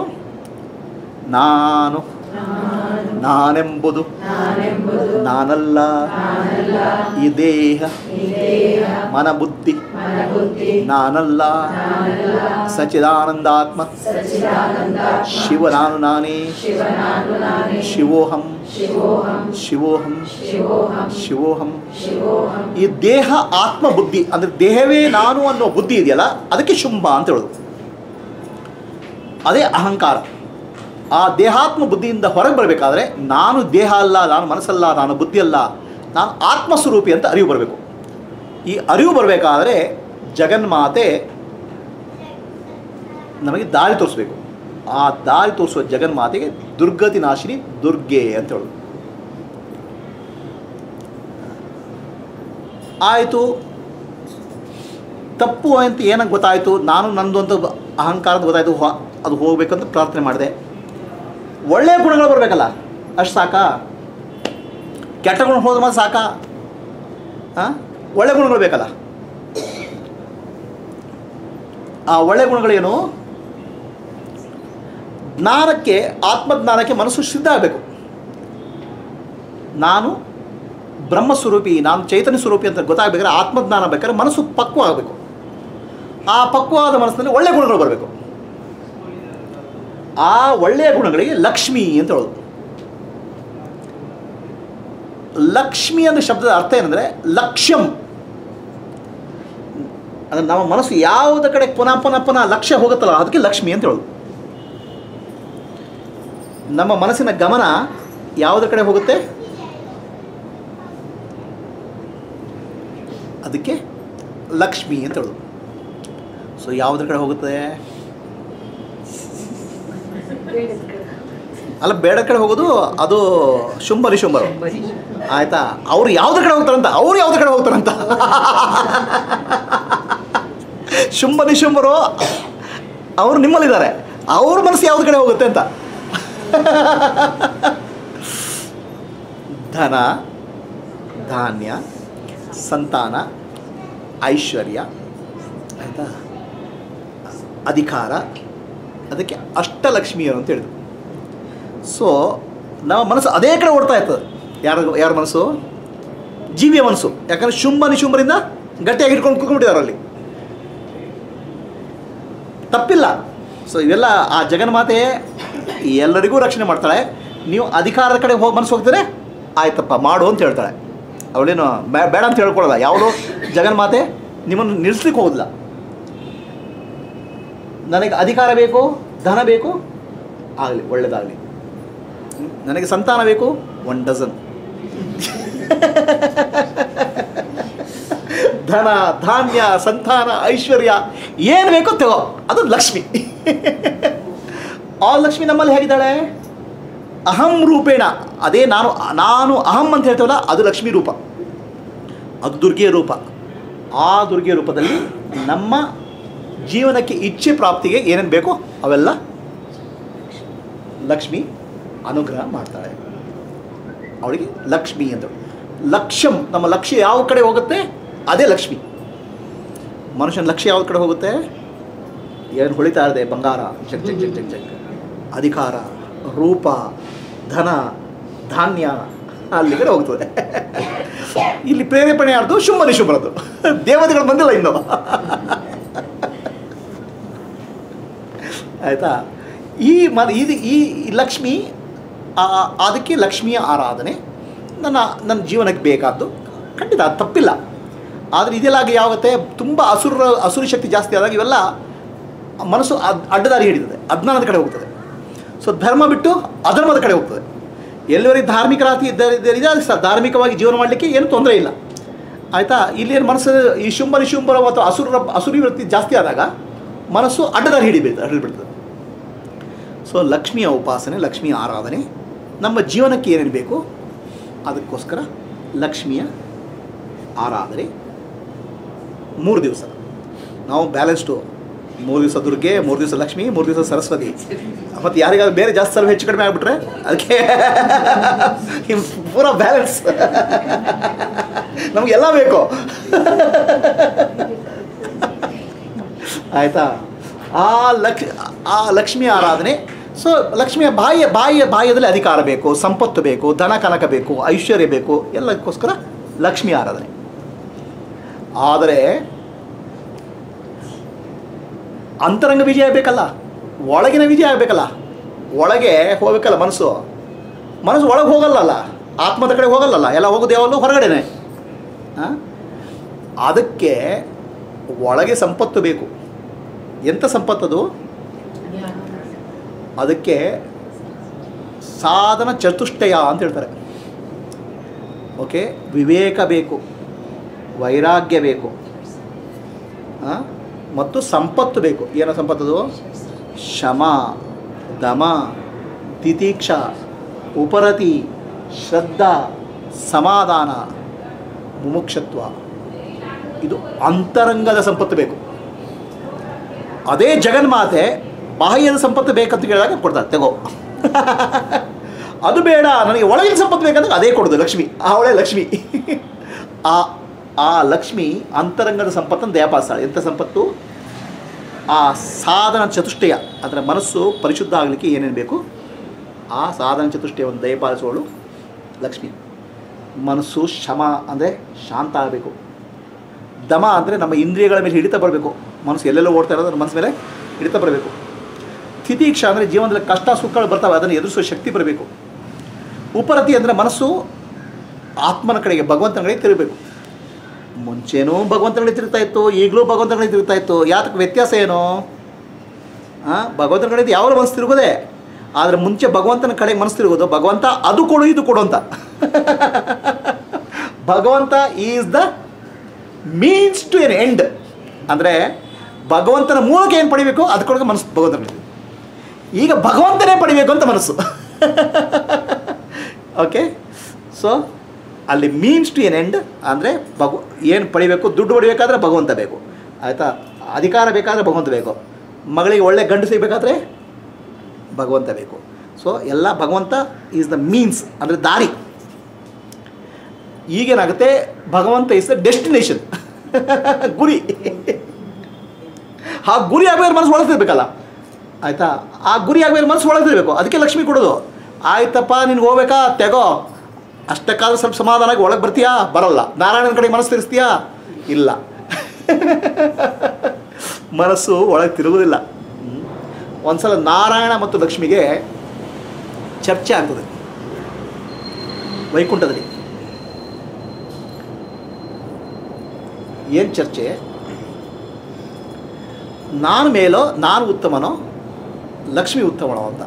Speaker 1: ನಾನು ನಾನೆಂಬುದು ನಾನಲ್ಲ ಈ ದೇಹ ಮನ ಬುದ್ಧಿ ನಾನಲ್ಲ ಸಚಿದಾನಂದಾತ್ಮ ಶಿವ ನಾನು ನಾನೇ ಶಿವೋಹಂ ಶಿವೋಹಂ ಶಿವೋಹಂ ಈ ದೇಹ ಆತ್ಮ ಬುದ್ಧಿ ಅಂದರೆ ದೇಹವೇ ನಾನು ಅನ್ನೋ ಬುದ್ಧಿ ಇದೆಯಲ್ಲ ಅದಕ್ಕೆ ಶುಂಭ ಅಂತ ಹೇಳೋದು ಅದೇ ಅಹಂಕಾರ ಆ ದೇಹಾತ್ಮ ಬುದ್ಧಿಯಿಂದ ಹೊರಗೆ ಬರಬೇಕಾದ್ರೆ ನಾನು ದೇಹ ಅಲ್ಲ ನಾನು ಮನಸ್ಸಲ್ಲ ನಾನು ಬುದ್ಧಿ ಅಲ್ಲ ನಾನು ಆತ್ಮಸ್ವರೂಪಿ ಅಂತ ಅರಿವು ಬರಬೇಕು ಈ ಅರಿವು ಬರಬೇಕಾದ್ರೆ ಜಗನ್ಮಾತೆ ನಮಗೆ ದಾರಿ ತೋರಿಸ್ಬೇಕು ಆ ದಾರಿ ತೋರಿಸುವ ಜಗನ್ಮಾತೆಗೆ ದುರ್ಗತಿ ನಾಶಿನಿ ದುರ್ಗೆ ಅಂತ ಹೇಳೋದು ಆಯಿತು ತಪ್ಪು ಅಂತ ಏನಂಗೆ ಗೊತ್ತಾಯಿತು ನಾನು ನಂದು ಅಂತ ಅಹಂಕಾರದ ಗೊತ್ತಾಯಿತು ಹೊ- ಅದು ಹೋಗ್ಬೇಕಂತ ಪ್ರಾರ್ಥನೆ ಮಾಡಿದೆ ಒಳ್ಳೆಯ ಗುಣಗಳು ಬರಬೇಕಲ್ಲ ಅಷ್ಟು ಸಾಕಾ ಕೆಟ್ಟ ಗುಣ ಹೋದ ಮಾತ್ರ ಸಾಕಾ ಹಾಂ ಒಳ್ಳೆ ಗುಣಗಳು ಬೇಕಲ್ಲ ಆ ಒಳ್ಳೆ ಗುಣಗಳೇನು ಜ್ಞಾನಕ್ಕೆ ಆತ್ಮಜ್ಞಾನಕ್ಕೆ ಮನಸ್ಸು ಸಿದ್ಧ ಆಗಬೇಕು ನಾನು ಬ್ರಹ್ಮಸ್ವರೂಪಿ ನಾನು ಚೈತನ್ಯ ಸ್ವರೂಪಿ ಅಂತ ಗೊತ್ತಾಗಬೇಕಾದ್ರೆ ಆತ್ಮಜ್ಞಾನ ಬೇಕಾದ್ರೆ ಮನಸ್ಸು ಪಕ್ವ ಆಗಬೇಕು ಆ ಪಕ್ವವಾದ ಮನಸ್ಸಿನಲ್ಲಿ ಒಳ್ಳೆಯ ಗುಣಗಳು ಬರಬೇಕು ಆ ಒಳ್ಳೆಯ ಗುಣಗಳಿಗೆ ಲಕ್ಷ್ಮಿ ಅಂತ ಹೇಳೋದು ಲಕ್ಷ್ಮಿ ಅನ್ನೋ ಶಬ್ದದ ಅರ್ಥ ಏನಂದರೆ ಲಕ್ಷ್ಯಂ ಅಂದರೆ ನಮ್ಮ ಮನಸ್ಸು ಯಾವುದ ಕಡೆ ಪುನಃ ಪುನಃ ಪುನಃ ಲಕ್ಷ್ಯ ಹೋಗುತ್ತಲ್ಲ ಅದಕ್ಕೆ ಲಕ್ಷ್ಮಿ ಅಂತ ಹೇಳೋದು ನಮ್ಮ ಮನಸ್ಸಿನ ಗಮನ ಯಾವುದ್ರ ಕಡೆ ಹೋಗುತ್ತೆ ಅದಕ್ಕೆ ಲಕ್ಷ್ಮಿ ಅಂತ ಹೇಳೋದು ಸೊ ಯಾವುದ್ರ ಕಡೆ ಹೋಗುತ್ತೆ ಅಲ್ಲ ಬೇಡ ಕಡೆ ಹೋಗೋದು ಅದು ಶುಂಭ ನಿಶುಂಭರು ಆಯ್ತಾ ಅವ್ರು ಯಾವ್ದ್ರ ಕಡೆ ಹೋಗ್ತಾರಂತ ಅವ್ರು ಯಾವ್ದ್ರ ಕಡೆ ಹೋಗ್ತಾರಂತ ಶುಂಭ ನಿಶುಂಭರು ಅವ್ರು ನಿಮ್ಮಲ್ಲಿದ್ದಾರೆ ಅವ್ರ ಮನಸ್ಸು ಯಾವ್ದು ಕಡೆ ಹೋಗುತ್ತೆ ಅಂತ ಧನ ಧಾನ್ಯ ಸಂತಾನ ಐಶ್ವರ್ಯ ಆಯಿತಾ ಅಧಿಕಾರ ಅದಕ್ಕೆ ಅಷ್ಟಲಕ್ಷ್ಮಿಯರು ಅಂತ ಹೇಳಿದ್ರು ಸೊ ನಮ್ಮ ಮನಸ್ಸು ಅದೇ ಕಡೆ ಓಡ್ತಾ ಇರ್ತದೆ ಯಾರ ಯಾರ ಮನಸ್ಸು ಜೀವಿಯ ಮನಸ್ಸು ಯಾಕಂದರೆ ಶುಂಭ ನಿಶುಂಭರಿಂದ ಗಟ್ಟಿಯಾಗಿ ಹಿಡ್ಕೊಂಡು ಕೂತ್ಕೊಂಡ್ಬಿಟ್ಟಿದ್ದಾರೆ ಅಲ್ಲಿ ತಪ್ಪಿಲ್ಲ ಸೊ ಇವೆಲ್ಲ ಆ ಜಗನ್ಮಾತೆ ಎಲ್ಲರಿಗೂ ರಕ್ಷಣೆ ಮಾಡ್ತಾಳೆ ನೀವು ಅಧಿಕಾರದ ಕಡೆ ಹೋಗಿ ಮನಸ್ಸು ಹೋಗ್ತಾರೆ ಆಯ್ತಪ್ಪ ಮಾಡು ಅಂತ ಹೇಳ್ತಾಳೆ ಅವಳೇನು ಬೇ- ಬೇಡ ಅಂತ ಹೇಳ್ಕೊಳ್ಳಲ್ಲ ಯಾವುದೋ ಜಗನ್ಮಾತೆ ನಿಮ್ಮನ್ನು ನಿಲ್ಲಿಸ್ಲಿಕ್ಕೆ ಹೋಗೋದಿಲ್ಲ ನನಗೆ ಅಧಿಕಾರ ಬೇಕು ಧನ ಬೇಕು ಆಗಲಿ ಒಳ್ಳೆಯದಾಗಲಿ ನನಗೆ ಸಂತಾನ ಬೇಕು ಒನ್ ಡಜನ್ ಧನ ಧಾನ್ಯ ಸಂತಾನ ಐಶ್ವರ್ಯ ಏನು ಬೇಕೋ ತಗೋ ಅದು ಲಕ್ಷ್ಮಿ ಆ ಲಕ್ಷ್ಮಿ ನಮ್ಮಲ್ಲಿ ಹೇಗಿದ್ದಾಳೆ ಅಹಂ ರೂಪೇಣ ಅದೇ ನಾನು ನಾನು ಅಹಂ ಅಂತ ಹೇಳ್ತೇವಲ್ಲ ಅದು ಲಕ್ಷ್ಮಿ ರೂಪ ಅದು ದುರ್ಗೆಯ ರೂಪ ಆ ದುರ್ಗೆಯ ರೂಪದಲ್ಲಿ ನಮ್ಮ ಜೀವನಕ್ಕೆ ಇಚ್ಛೆ ಪ್ರಾಪ್ತಿಗೆ ಏನೇನು ಬೇಕೋ ಅವೆಲ್ಲ ಲಕ್ಷ್ಮಿ ಅನುಗ್ರಹ ಮಾಡ್ತಾಳೆ ಅವಳಿಗೆ ಲಕ್ಷ್ಮಿ ಅಂತ ಲಕ್ಷ್ಯಂ ನಮ್ಮ ಲಕ್ಷ್ಯ ಯಾವ ಕಡೆ ಹೋಗುತ್ತೆ ಅದೇ ಲಕ್ಷ್ಮಿ ಮನುಷ್ಯನ ಲಕ್ಷ್ಯ ಯಾವ ಕಡೆ ಹೋಗುತ್ತೆ ಏನು ಹೊಳಿತಾ ಇದೆ ಬಂಗಾರ ಜಗ್ ಜಗ್ ಜಗ್ ಜಗ್ ಜಗ್ ಅಧಿಕಾರ ರೂಪ ಧನ ಧಾನ್ಯ ಅಲ್ಲಿ ಕಡೆ ಹೋಗ್ತದೆ ಇಲ್ಲಿ ಪ್ರೇರೇಪಣೆ ಯಾರ್ದು ಶುಂಭ ನಿಶುಂಭರದ್ದು ದೇವತೆಗಳು ಬಂದಿಲ್ಲ ಇನ್ನು ಆಯಿತಾ ಈ ಮ ಇದು ಈ ಈ ಲಕ್ಷ್ಮಿ ಆ- ಅದಕ್ಕೆ ಲಕ್ಷ್ಮಿಯ ಆರಾಧನೆ ನನ್ನ ನನ್ನ ಜೀವನಕ್ಕೆ ಬೇಕಾದ್ದು ಖಂಡಿತ ಅದು ತಪ್ಪಿಲ್ಲ ಆದರೆ ಇದೆಲ್ಲ ಯಾವತ್ತೆ ತುಂಬ ಅಸುರ ಅಸುರಿ ಶಕ್ತಿ ಜಾಸ್ತಿ ಆದಾಗ ಇವೆಲ್ಲ ಮನಸ್ಸು ಅದ್ ಅಡ್ಡದಾರಿ ಹಿಡಿತದೆ ಅಜ್ಞಾನದ ಕಡೆ ಹೋಗ್ತದೆ ಸೊ ಧರ್ಮ ಬಿಟ್ಟು ಅಧರ್ಮದ ಕಡೆ ಹೋಗ್ತದೆ ಎಲ್ಲಿವರೆಗೆ ಧಾರ್ಮಿಕರಾತಿ ಇದ್ದಾರೆ ಇದ್ದಾರೆ ಸ ಧಾರ್ಮಿಕವಾಗಿ ಜೀವನ ಮಾಡಲಿಕ್ಕೆ ಏನು ತೊಂದರೆ ಇಲ್ಲ ಆಯಿತಾ ಇಲ್ಲಿ ಏನು ಮನಸ್ಸು ಈ ಶುಂಭ ನಿಶುಂಭರ ಮತ್ತು ಅಸುರ ಅಸುರಿ ವೃತ್ತಿ ಜಾಸ್ತಿ ಆದಾಗ ಮನಸ್ಸು ಅಡ್ಡದಾರಿ ಹಿಡಿಬೇಕು ಹಿಡಿಬಿಡ್ತದೆ ಸೊ ಲಕ್ಷ್ಮಿಯ ಉಪಾಸನೆ ಲಕ್ಷ್ಮಿಯ ಆರಾಧನೆ ನಮ್ಮ ಜೀವನಕ್ಕೆ ಏನೇನು ಬೇಕು ಅದಕ್ಕೋಸ್ಕರ ಲಕ್ಷ್ಮಿಯ ಆರಾಧನೆ ಮೂರು ದಿವಸ ನಾವು ಬ್ಯಾಲೆನ್ಸ್ಡು ಮೂರು ದಿವಸ ದುರ್ಗೆ ಮೂರು ದಿವಸ ಲಕ್ಷ್ಮಿ ಮೂರು ದಿವಸ ಸರಸ್ವತಿ ಮತ್ತು ಯಾರಿಗಾದ್ರು ಬೇರೆ ಜಾಸ್ತಿ ಸ್ವಲ್ಪ ಹೆಚ್ಚು ಕಡಿಮೆ ಆಗಿಬಿಟ್ರೆ ಅದಕ್ಕೆ ಪೂರ ಬ್ಯಾಲೆನ್ಸ್ ನಮಗೆಲ್ಲ ಬೇಕು ಆಯಿತಾ ಆ ಲಕ್ಷ ಆ ಲಕ್ಷ್ಮಿ ಆರಾಧನೆ ಸೊ ಲಕ್ಷ್ಮಿಯ ಬಾಯಿಯ ಬಾಯಿಯ ಬಾಹ್ಯದಲ್ಲಿ ಅಧಿಕಾರ ಬೇಕು ಸಂಪತ್ತು ಬೇಕು ಧನ ಕನಕ ಬೇಕು ಐಶ್ವರ್ಯ ಬೇಕು ಎಲ್ಲಕ್ಕೋಸ್ಕರ ಲಕ್ಷ್ಮಿ ಆರಾಧನೆ ಆದರೆ ಅಂತರಂಗ ವಿಜಯ ಆಗಬೇಕಲ್ಲ ಒಳಗಿನ ವಿಜಯ ಆಗಬೇಕಲ್ಲ ಒಳಗೆ ಹೋಗ್ಬೇಕಲ್ಲ ಮನಸ್ಸು ಮನಸ್ಸು ಒಳಗೆ ಹೋಗಲ್ಲಲ್ಲ ಆತ್ಮದ ಕಡೆ ಹೋಗಲ್ಲಲ್ಲ ಎಲ್ಲ ಹೋಗೋದು ಯಾವಾಗಲೂ ಹೊರಗಡೆನೆ ಆ? ಅದಕ್ಕೆ ಒಳಗೆ ಸಂಪತ್ತು ಬೇಕು ಎಂಥ ಸಂಪತ್ತದು ಅದಕ್ಕೆ ಸಾಧನ ಚತುಷ್ಟಯ ಅಂತ ಹೇಳ್ತಾರೆ ಓಕೆ ವಿವೇಕ ಬೇಕು ವೈರಾಗ್ಯ ಬೇಕು ಆ? ಮತ್ತು ಸಂಪತ್ತು ಬೇಕು ಏನೋ ಸಂಪತ್ತದು ಶಮ ದಮ ತಿತೀಕ್ಷ ಉಪರತಿ ಶ್ರದ್ಧಾ ಸಮಾಧಾನ ಮುಮುಕ್ಷತ್ವ ಇದು ಅಂತರಂಗದ ಸಂಪತ್ತು ಬೇಕು ಅದೇ ಜಗನ್ಮಾತೆ ಬಾಹ್ಯದ ಸಂಪತ್ತು ಬೇಕಂತ ಕೇಳಿದಾಗ ಕೊಡ್ತಾರೆ ತಗೋ ಅದು ಬೇಡ ನನಗೆ ಒಳಗಿನ ಸಂಪತ್ತು ಬೇಕಂದ್ರೆ ಅದೇ ಕೊಡೋದು ಲಕ್ಷ್ಮಿ ಅವಳೇ ಲಕ್ಷ್ಮಿ ಆ ಆ ಲಕ್ಷ್ಮಿ ಅಂತರಂಗದ ಸಂಪತ್ತನ್ನು ದಯಪಾಲಿಸ್ತಾಳೆ ಎಂಥ ಸಂಪತ್ತು ಆ ಸಾಧನ ಚತುಷ್ಟಯ ಅದರ ಮನಸ್ಸು ಪರಿಶುದ್ಧ ಆಗಲಿಕ್ಕೆ ಏನೇನು ಬೇಕು ಆ ಸಾಧನ ಚತುಷ್ಟಯವನ್ನು ದಯಪಾಲಿಸುವವಳು ಲಕ್ಷ್ಮಿ ಮನಸ್ಸು ಶಮ ಅಂದರೆ ಶಾಂತ ಆಗಬೇಕು ದಮ ಅಂದರೆ ನಮ್ಮ ಇಂದ್ರಿಯಗಳ ಮೇಲೆ ಹಿಡಿತ ಬರಬೇಕು ಮನಸ್ಸು ಎಲ್ಲೆಲ್ಲೋ ಓಡ್ತಾ ಇರೋದು ಮನಸ್ಸು ಮೇಲೆ ಹಿಡಿತ ಬರಬೇಕು ತಿತೀಕ್ಷ ಅಂದರೆ ಜೀವನದಲ್ಲಿ ಕಷ್ಟ ಸುಖಗಳು ಬರ್ತವೆ ಅದನ್ನು ಎದುರಿಸುವ ಶಕ್ತಿ ಬರಬೇಕು ಉಪರತಿ ಅಂದರೆ ಮನಸ್ಸು ಆತ್ಮನ ಕಡೆಗೆ ಭಗವಂತನ ಕಡೆಗೆ ತಿರುಗಬೇಕು ಮುಂಚೆನೂ ಭಗವಂತನ ಕಡೆ ತಿರುಗ್ತಾ ಇತ್ತು ಈಗಲೂ ಭಗವಂತನ ಕಡೆ ತಿರುಗ್ತಾ ಇತ್ತು ಯಾತಕ್ಕೆ ವ್ಯತ್ಯಾಸ ಏನು ಹಾಂ ಭಗವಂತನ ಕಡೆ ಯಾವಾಗ ಮನಸ್ಸು ತಿರುಗೋದೆ ಆದರೆ ಮುಂಚೆ ಭಗವಂತನ ಕಡೆಗೆ ಮನಸ್ಸು ತಿರುಗೋದು ಭಗವಂತ ಅದು ಕೊಡು ಇದು ಕೊಡು ಅಂತ ಭಗವಂತ is the means to an end ಅಂದರೆ ಭಗವಂತನ ಮೂಲಕ ಏನು ಪಡಿಬೇಕು ಅದಕ್ಕೊಳಗೆ ಮನಸ್ಸು ಭಗವಂತನ ಕಡೆ. ಈಗ ಭಗವಂತನೇ ಪಡಿಬೇಕು ಅಂತ ಮನಸ್ಸು ಓಕೆ ಸೊ ಅಲ್ಲಿ ಮೀನ್ಸ್ ಟು ಎನ್ ಎಂಡ್ ಅಂದರೆ ಭಗವ ಏನು ಪಡಿಬೇಕು ದುಡ್ಡು ಪಡಿಬೇಕಾದ್ರೆ ಭಗವಂತ ಬೇಕು ಆಯಿತಾ ಅಧಿಕಾರ ಬೇಕಾದರೆ ಭಗವಂತ ಬೇಕು ಮಗಳಿಗೆ ಒಳ್ಳೆ ಗಂಡು ಸಿಗಬೇಕಾದ್ರೆ ಭಗವಂತ ಬೇಕು ಸೊ ಎಲ್ಲ ಭಗವಂತ ಈಸ್ ದ ಮೀನ್ಸ್ ಅಂದರೆ ದಾರಿ ಈಗೇನಾಗುತ್ತೆ ಭಗವಂತ ಇಸ್ ದ ಡೆಸ್ಟಿನೇಷನ್ ಗುರಿ ಆ ಗುರಿ ಆಗಬೇಕು ಮನಸ್ಸು ಒಳಗ್ತಿರ್ಬೇಕಲ್ಲ ಆಯಿತಾ ಆ ಗುರಿ ಆಗಬೇಕು ಮನಸ್ಸು ಒಳಗ್ತಿರ್ಬೇಕು ಅದಕ್ಕೆ ಲಕ್ಷ್ಮಿ ಕೊಡೋದು ಆಯ್ತಪ್ಪ ನಿನ್ಗೆ ಹೋಗ್ಬೇಕಾ ತೆಗೋ ಅಷ್ಟಕ್ಕಾದ್ರೂ ಸ್ವಲ್ಪ ಸಮಾಧಾನವಾಗಿ ಒಳಗೆ ಬರ್ತೀಯಾ ಬರಲ್ಲ ನಾರಾಯಣನ ಕಡೆ ಮನಸ್ಸು ತಿರ್ಸ್ತೀಯಾ ಇಲ್ಲ ಮನಸ್ಸು ಒಳಗೆ ತಿರುಗುವುದಿಲ್ಲ ಹ್ಮ್. ಒಂದ್ಸಲ ನಾರಾಯಣ ಮತ್ತು ಲಕ್ಷ್ಮಿಗೆ ಚರ್ಚೆ ಆಗ್ತದೆ ವೈಕುಂಠದಲ್ಲಿ ಏನು ಚರ್ಚೆ ನಾನು ಮೇಲೋ ನಾನು ಉತ್ತಮನೋ ಲಕ್ಷ್ಮಿ ಉತ್ತಮನೋ ಅಂತ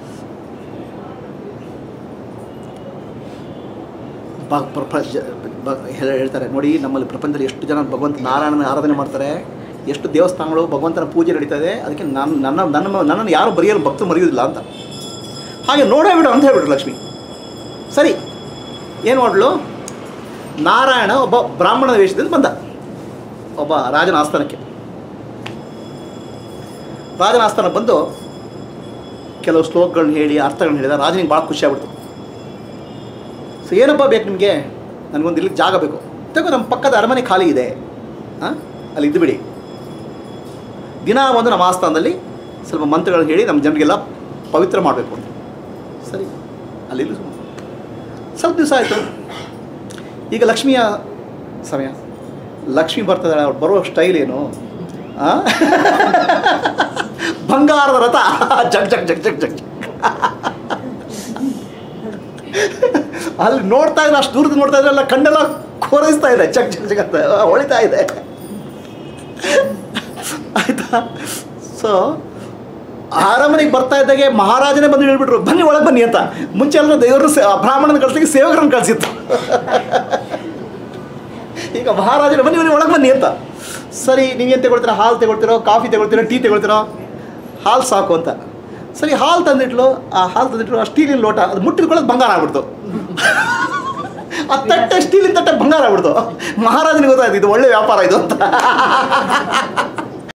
Speaker 1: ಬ- ಪ್ರ- ಪ್ರ- ಜ- ಬ- ಹೇಳ್- ಹೇಳ್ತಾರೆ ನೋಡಿ ನಮ್ಮಲ್ಲಿ ಪ್ರಪಂಚದಲ್ಲಿ ಎಷ್ಟು ಜನ ಭಗವಂತ ನಾರಾಯಣನ ಆರಾಧನೆ ಮಾಡ್ತಾರೆ ಎಷ್ಟು ದೇವಸ್ಥಾನಗಳು ಭಗವಂತನ ಪೂಜೆ ನಡೀತದೆ ಅದಕ್ಕೆ ನಾನು ನನ್ನ ನನ್ನ ನನ್ನನ್ನು ಯಾರು ಬರೆಯಲು ಭಕ್ತರು ಮರೆಯೋದಿಲ್ಲ ಅಂತ ಹಾಗೆ ನೋಡೇ ಬಿಡು ಅಂತ ಹೇಳ್ಬಿಟ್ರು ಲಕ್ಷ್ಮಿ ಸರಿ ಏನು ಮಾಡಲು ನಾರಾಯಣ ಒಬ್ಬ ಬ್ರಾಹ್ಮಣನ ವೇಷದಿಂದ ಬಂದ ಒಬ್ಬ ರಾಜನ ಆಸ್ಥಾನಕ್ಕೆ ರಾಜನ ಆಸ್ಥಾನ ಬಂದು ಕೆಲವು ಶ್ಲೋಕಗಳನ್ನ ಹೇಳಿ ಅರ್ಥಗಳನ್ನ ಹೇಳಿದ ರಾಜನಿಗೆ ಭಾಳ ಖುಷಿ ಆಗ್ಬಿಡ್ತು ಸೊ ಏನಪ್ಪ ಬೇಕು ನಿಮಗೆ ನನಗೊಂದು ಇಲ್ಲಿ ಜಾಗ ಬೇಕು ತಗೋ ನಮ್ಮ ಪಕ್ಕದ ಅರಮನೆ ಖಾಲಿ ಇದೆ ಹಾಂ ಅಲ್ಲಿ ಇದ್ದು ಬಿಡಿ ದಿನ ಒಂದು ನಮ್ಮ ಆಸ್ಥಾನದಲ್ಲಿ ಸ್ವಲ್ಪ ಮಂತ್ರಗಳನ್ನ ಹೇಳಿ ನಮ್ಮ ಜನರಿಗೆಲ್ಲ ಪವಿತ್ರ ಮಾಡಬೇಕು ಅಂತ ಸರಿ ಅಲ್ಲಿ ಇಲ್ಲಿ ಸುಮ್ನೆ. ಸ್ವಲ್ಪ ದಿವಸ ಆಯಿತು ಈಗ ಲಕ್ಷ್ಮಿಯ ಸಮಯ ಲಕ್ಷ್ಮಿ ಬರ್ತಿದ್ದಾಳೆ ಅವ್ಳು ಬರೋ ಸ್ಟೈಲ್ ಏನು ಆ? ಬಂಗಾರದ ರಥ ಜಗ್ ಜಗ್ ಜಗ್ ಜಗ್ ಜಗ್ ಅಲ್ಲಿ ನೋಡ್ತಾ ಇದ್ರೆ ಅಷ್ಟು ದೂರದ ನೋಡ್ತಾ ಇದ್ರೆ ಎಲ್ಲ ಕಣ್ಣೆಲ್ಲ ಕೋರೈಸ್ತಾ ಇದೆ ಚಕ್ ಚಕ್ ಚಕ್ ಅಂತ ಹೊಳಿತಾ ಇದೆ ಆಯ್ತಾ ಸೊ ಅರಮನೆಗೆ ಬರ್ತಾ ಇದ್ದಾಗೆ ಮಹಾರಾಜನೇ ಬಂದು ಹೇಳ್ಬಿಟ್ರು ಬನ್ನಿ ಒಳಗೆ ಬನ್ನಿ ಅಂತ ಮುಂಚೆ ಎಲ್ಲ ದೇವರು ಬ್ರಾಹ್ಮಣನ ಕಳಿಸ್ಲಿಕ್ಕೆ ಸೇವಕರನ್ನು ಕಳಿಸಿತ್ತು ಈಗ ಮಹಾರಾಜನ ಬನ್ನಿ ಬನ್ನಿ ಒಳಗೆ ಬನ್ನಿ ಅಂತ ಸರಿ ನೀವೇನು ತಗೊಳ್ತೀರಾ ಹಾಲು ತಗೊಳ್ತೀರೋ ಕಾಫಿ ತಗೊಳ್ತೀರೋ ಟೀ ತಗೊಳ್ತೀರೋ ಹಾಲು ಸಾಕು ಅಂತ ಸರಿ ಹಾಲು ತಂದಿಟ್ಲು ಆ ಹಾಲು ತಂದಿಟ್ಲು ಆ ಸ್ಟೀಲಿನ ಲೋಟ ಅದು ಮುಟ್ಟಿದ್ಕೊಳ್ಳೋದು ಬಂಗಾರ ಆಗ್ಬಿಡ್ತು ಆ ತಟ್ಟೆ ಸ್ಟೀಲಿನ ತಟ್ಟೆ ಬಂಗಾರ ಆಗ್ಬಿಡ್ತು ಮಹಾರಾಜನಿಗೆ ಗೊತ್ತಾಯ್ತು ಇದು ಒಳ್ಳೆ ವ್ಯಾಪಾರ ಇದು ಅಂತ